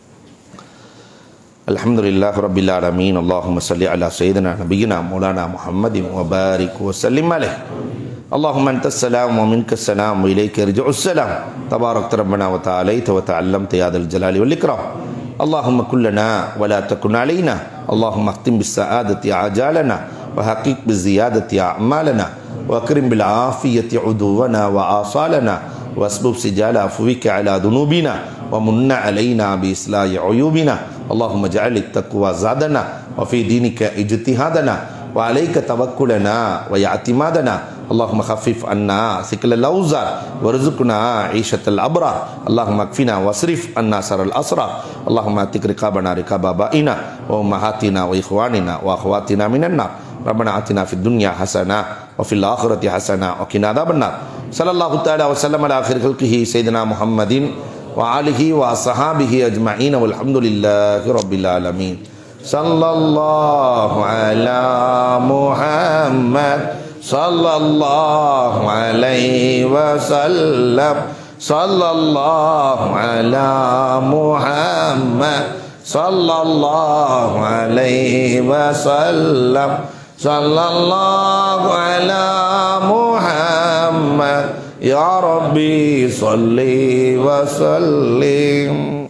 الحمد لله رب العالمين اللهم صل على سيدنا نبينا مولانا محمد وبارك وسلم عليه اللهم انت السلام ومنك السلام واليك يرجع السلام تبارك ربنا وتعاليت وتعلمت يا ذا الجلال والاكرام اللهم كن لنا ولا تكن علينا اللهم اختم بالسعادة عجالنا وحقق بالزيادة أعمالنا واكرم بالعافية عدونا وآصالنا واسبب سجال عفوك على ذنوبنا ومن علينا بإصلاح عيوبنا اللهم اجعل التقوى زادنا وفي دينك اجتهادنا وعليك توكلنا واعتمادنا اللهم خفف عنا ثقل الاوزار وارزقنا عيشة الابرار اللهم اكفنا واصرف عنا سر الاسرار اللهم اتق رقابنا رقاب ابائنا وامهاتنا واخواننا واخواتنا من النار ربنا اتنا في الدنيا حسنه وفي الاخره حسنه وقنا عذاب النار صلى الله تعالى وسلم على خير خلقه سيدنا محمد وآله وصحابه أجمعين والحمد لله رب العالمين صلى الله على محمد صلى الله عليه وسلم صلى الله على محمد صلى الله عليه وسلم صلى الله على محمد يا ربي صل وسلم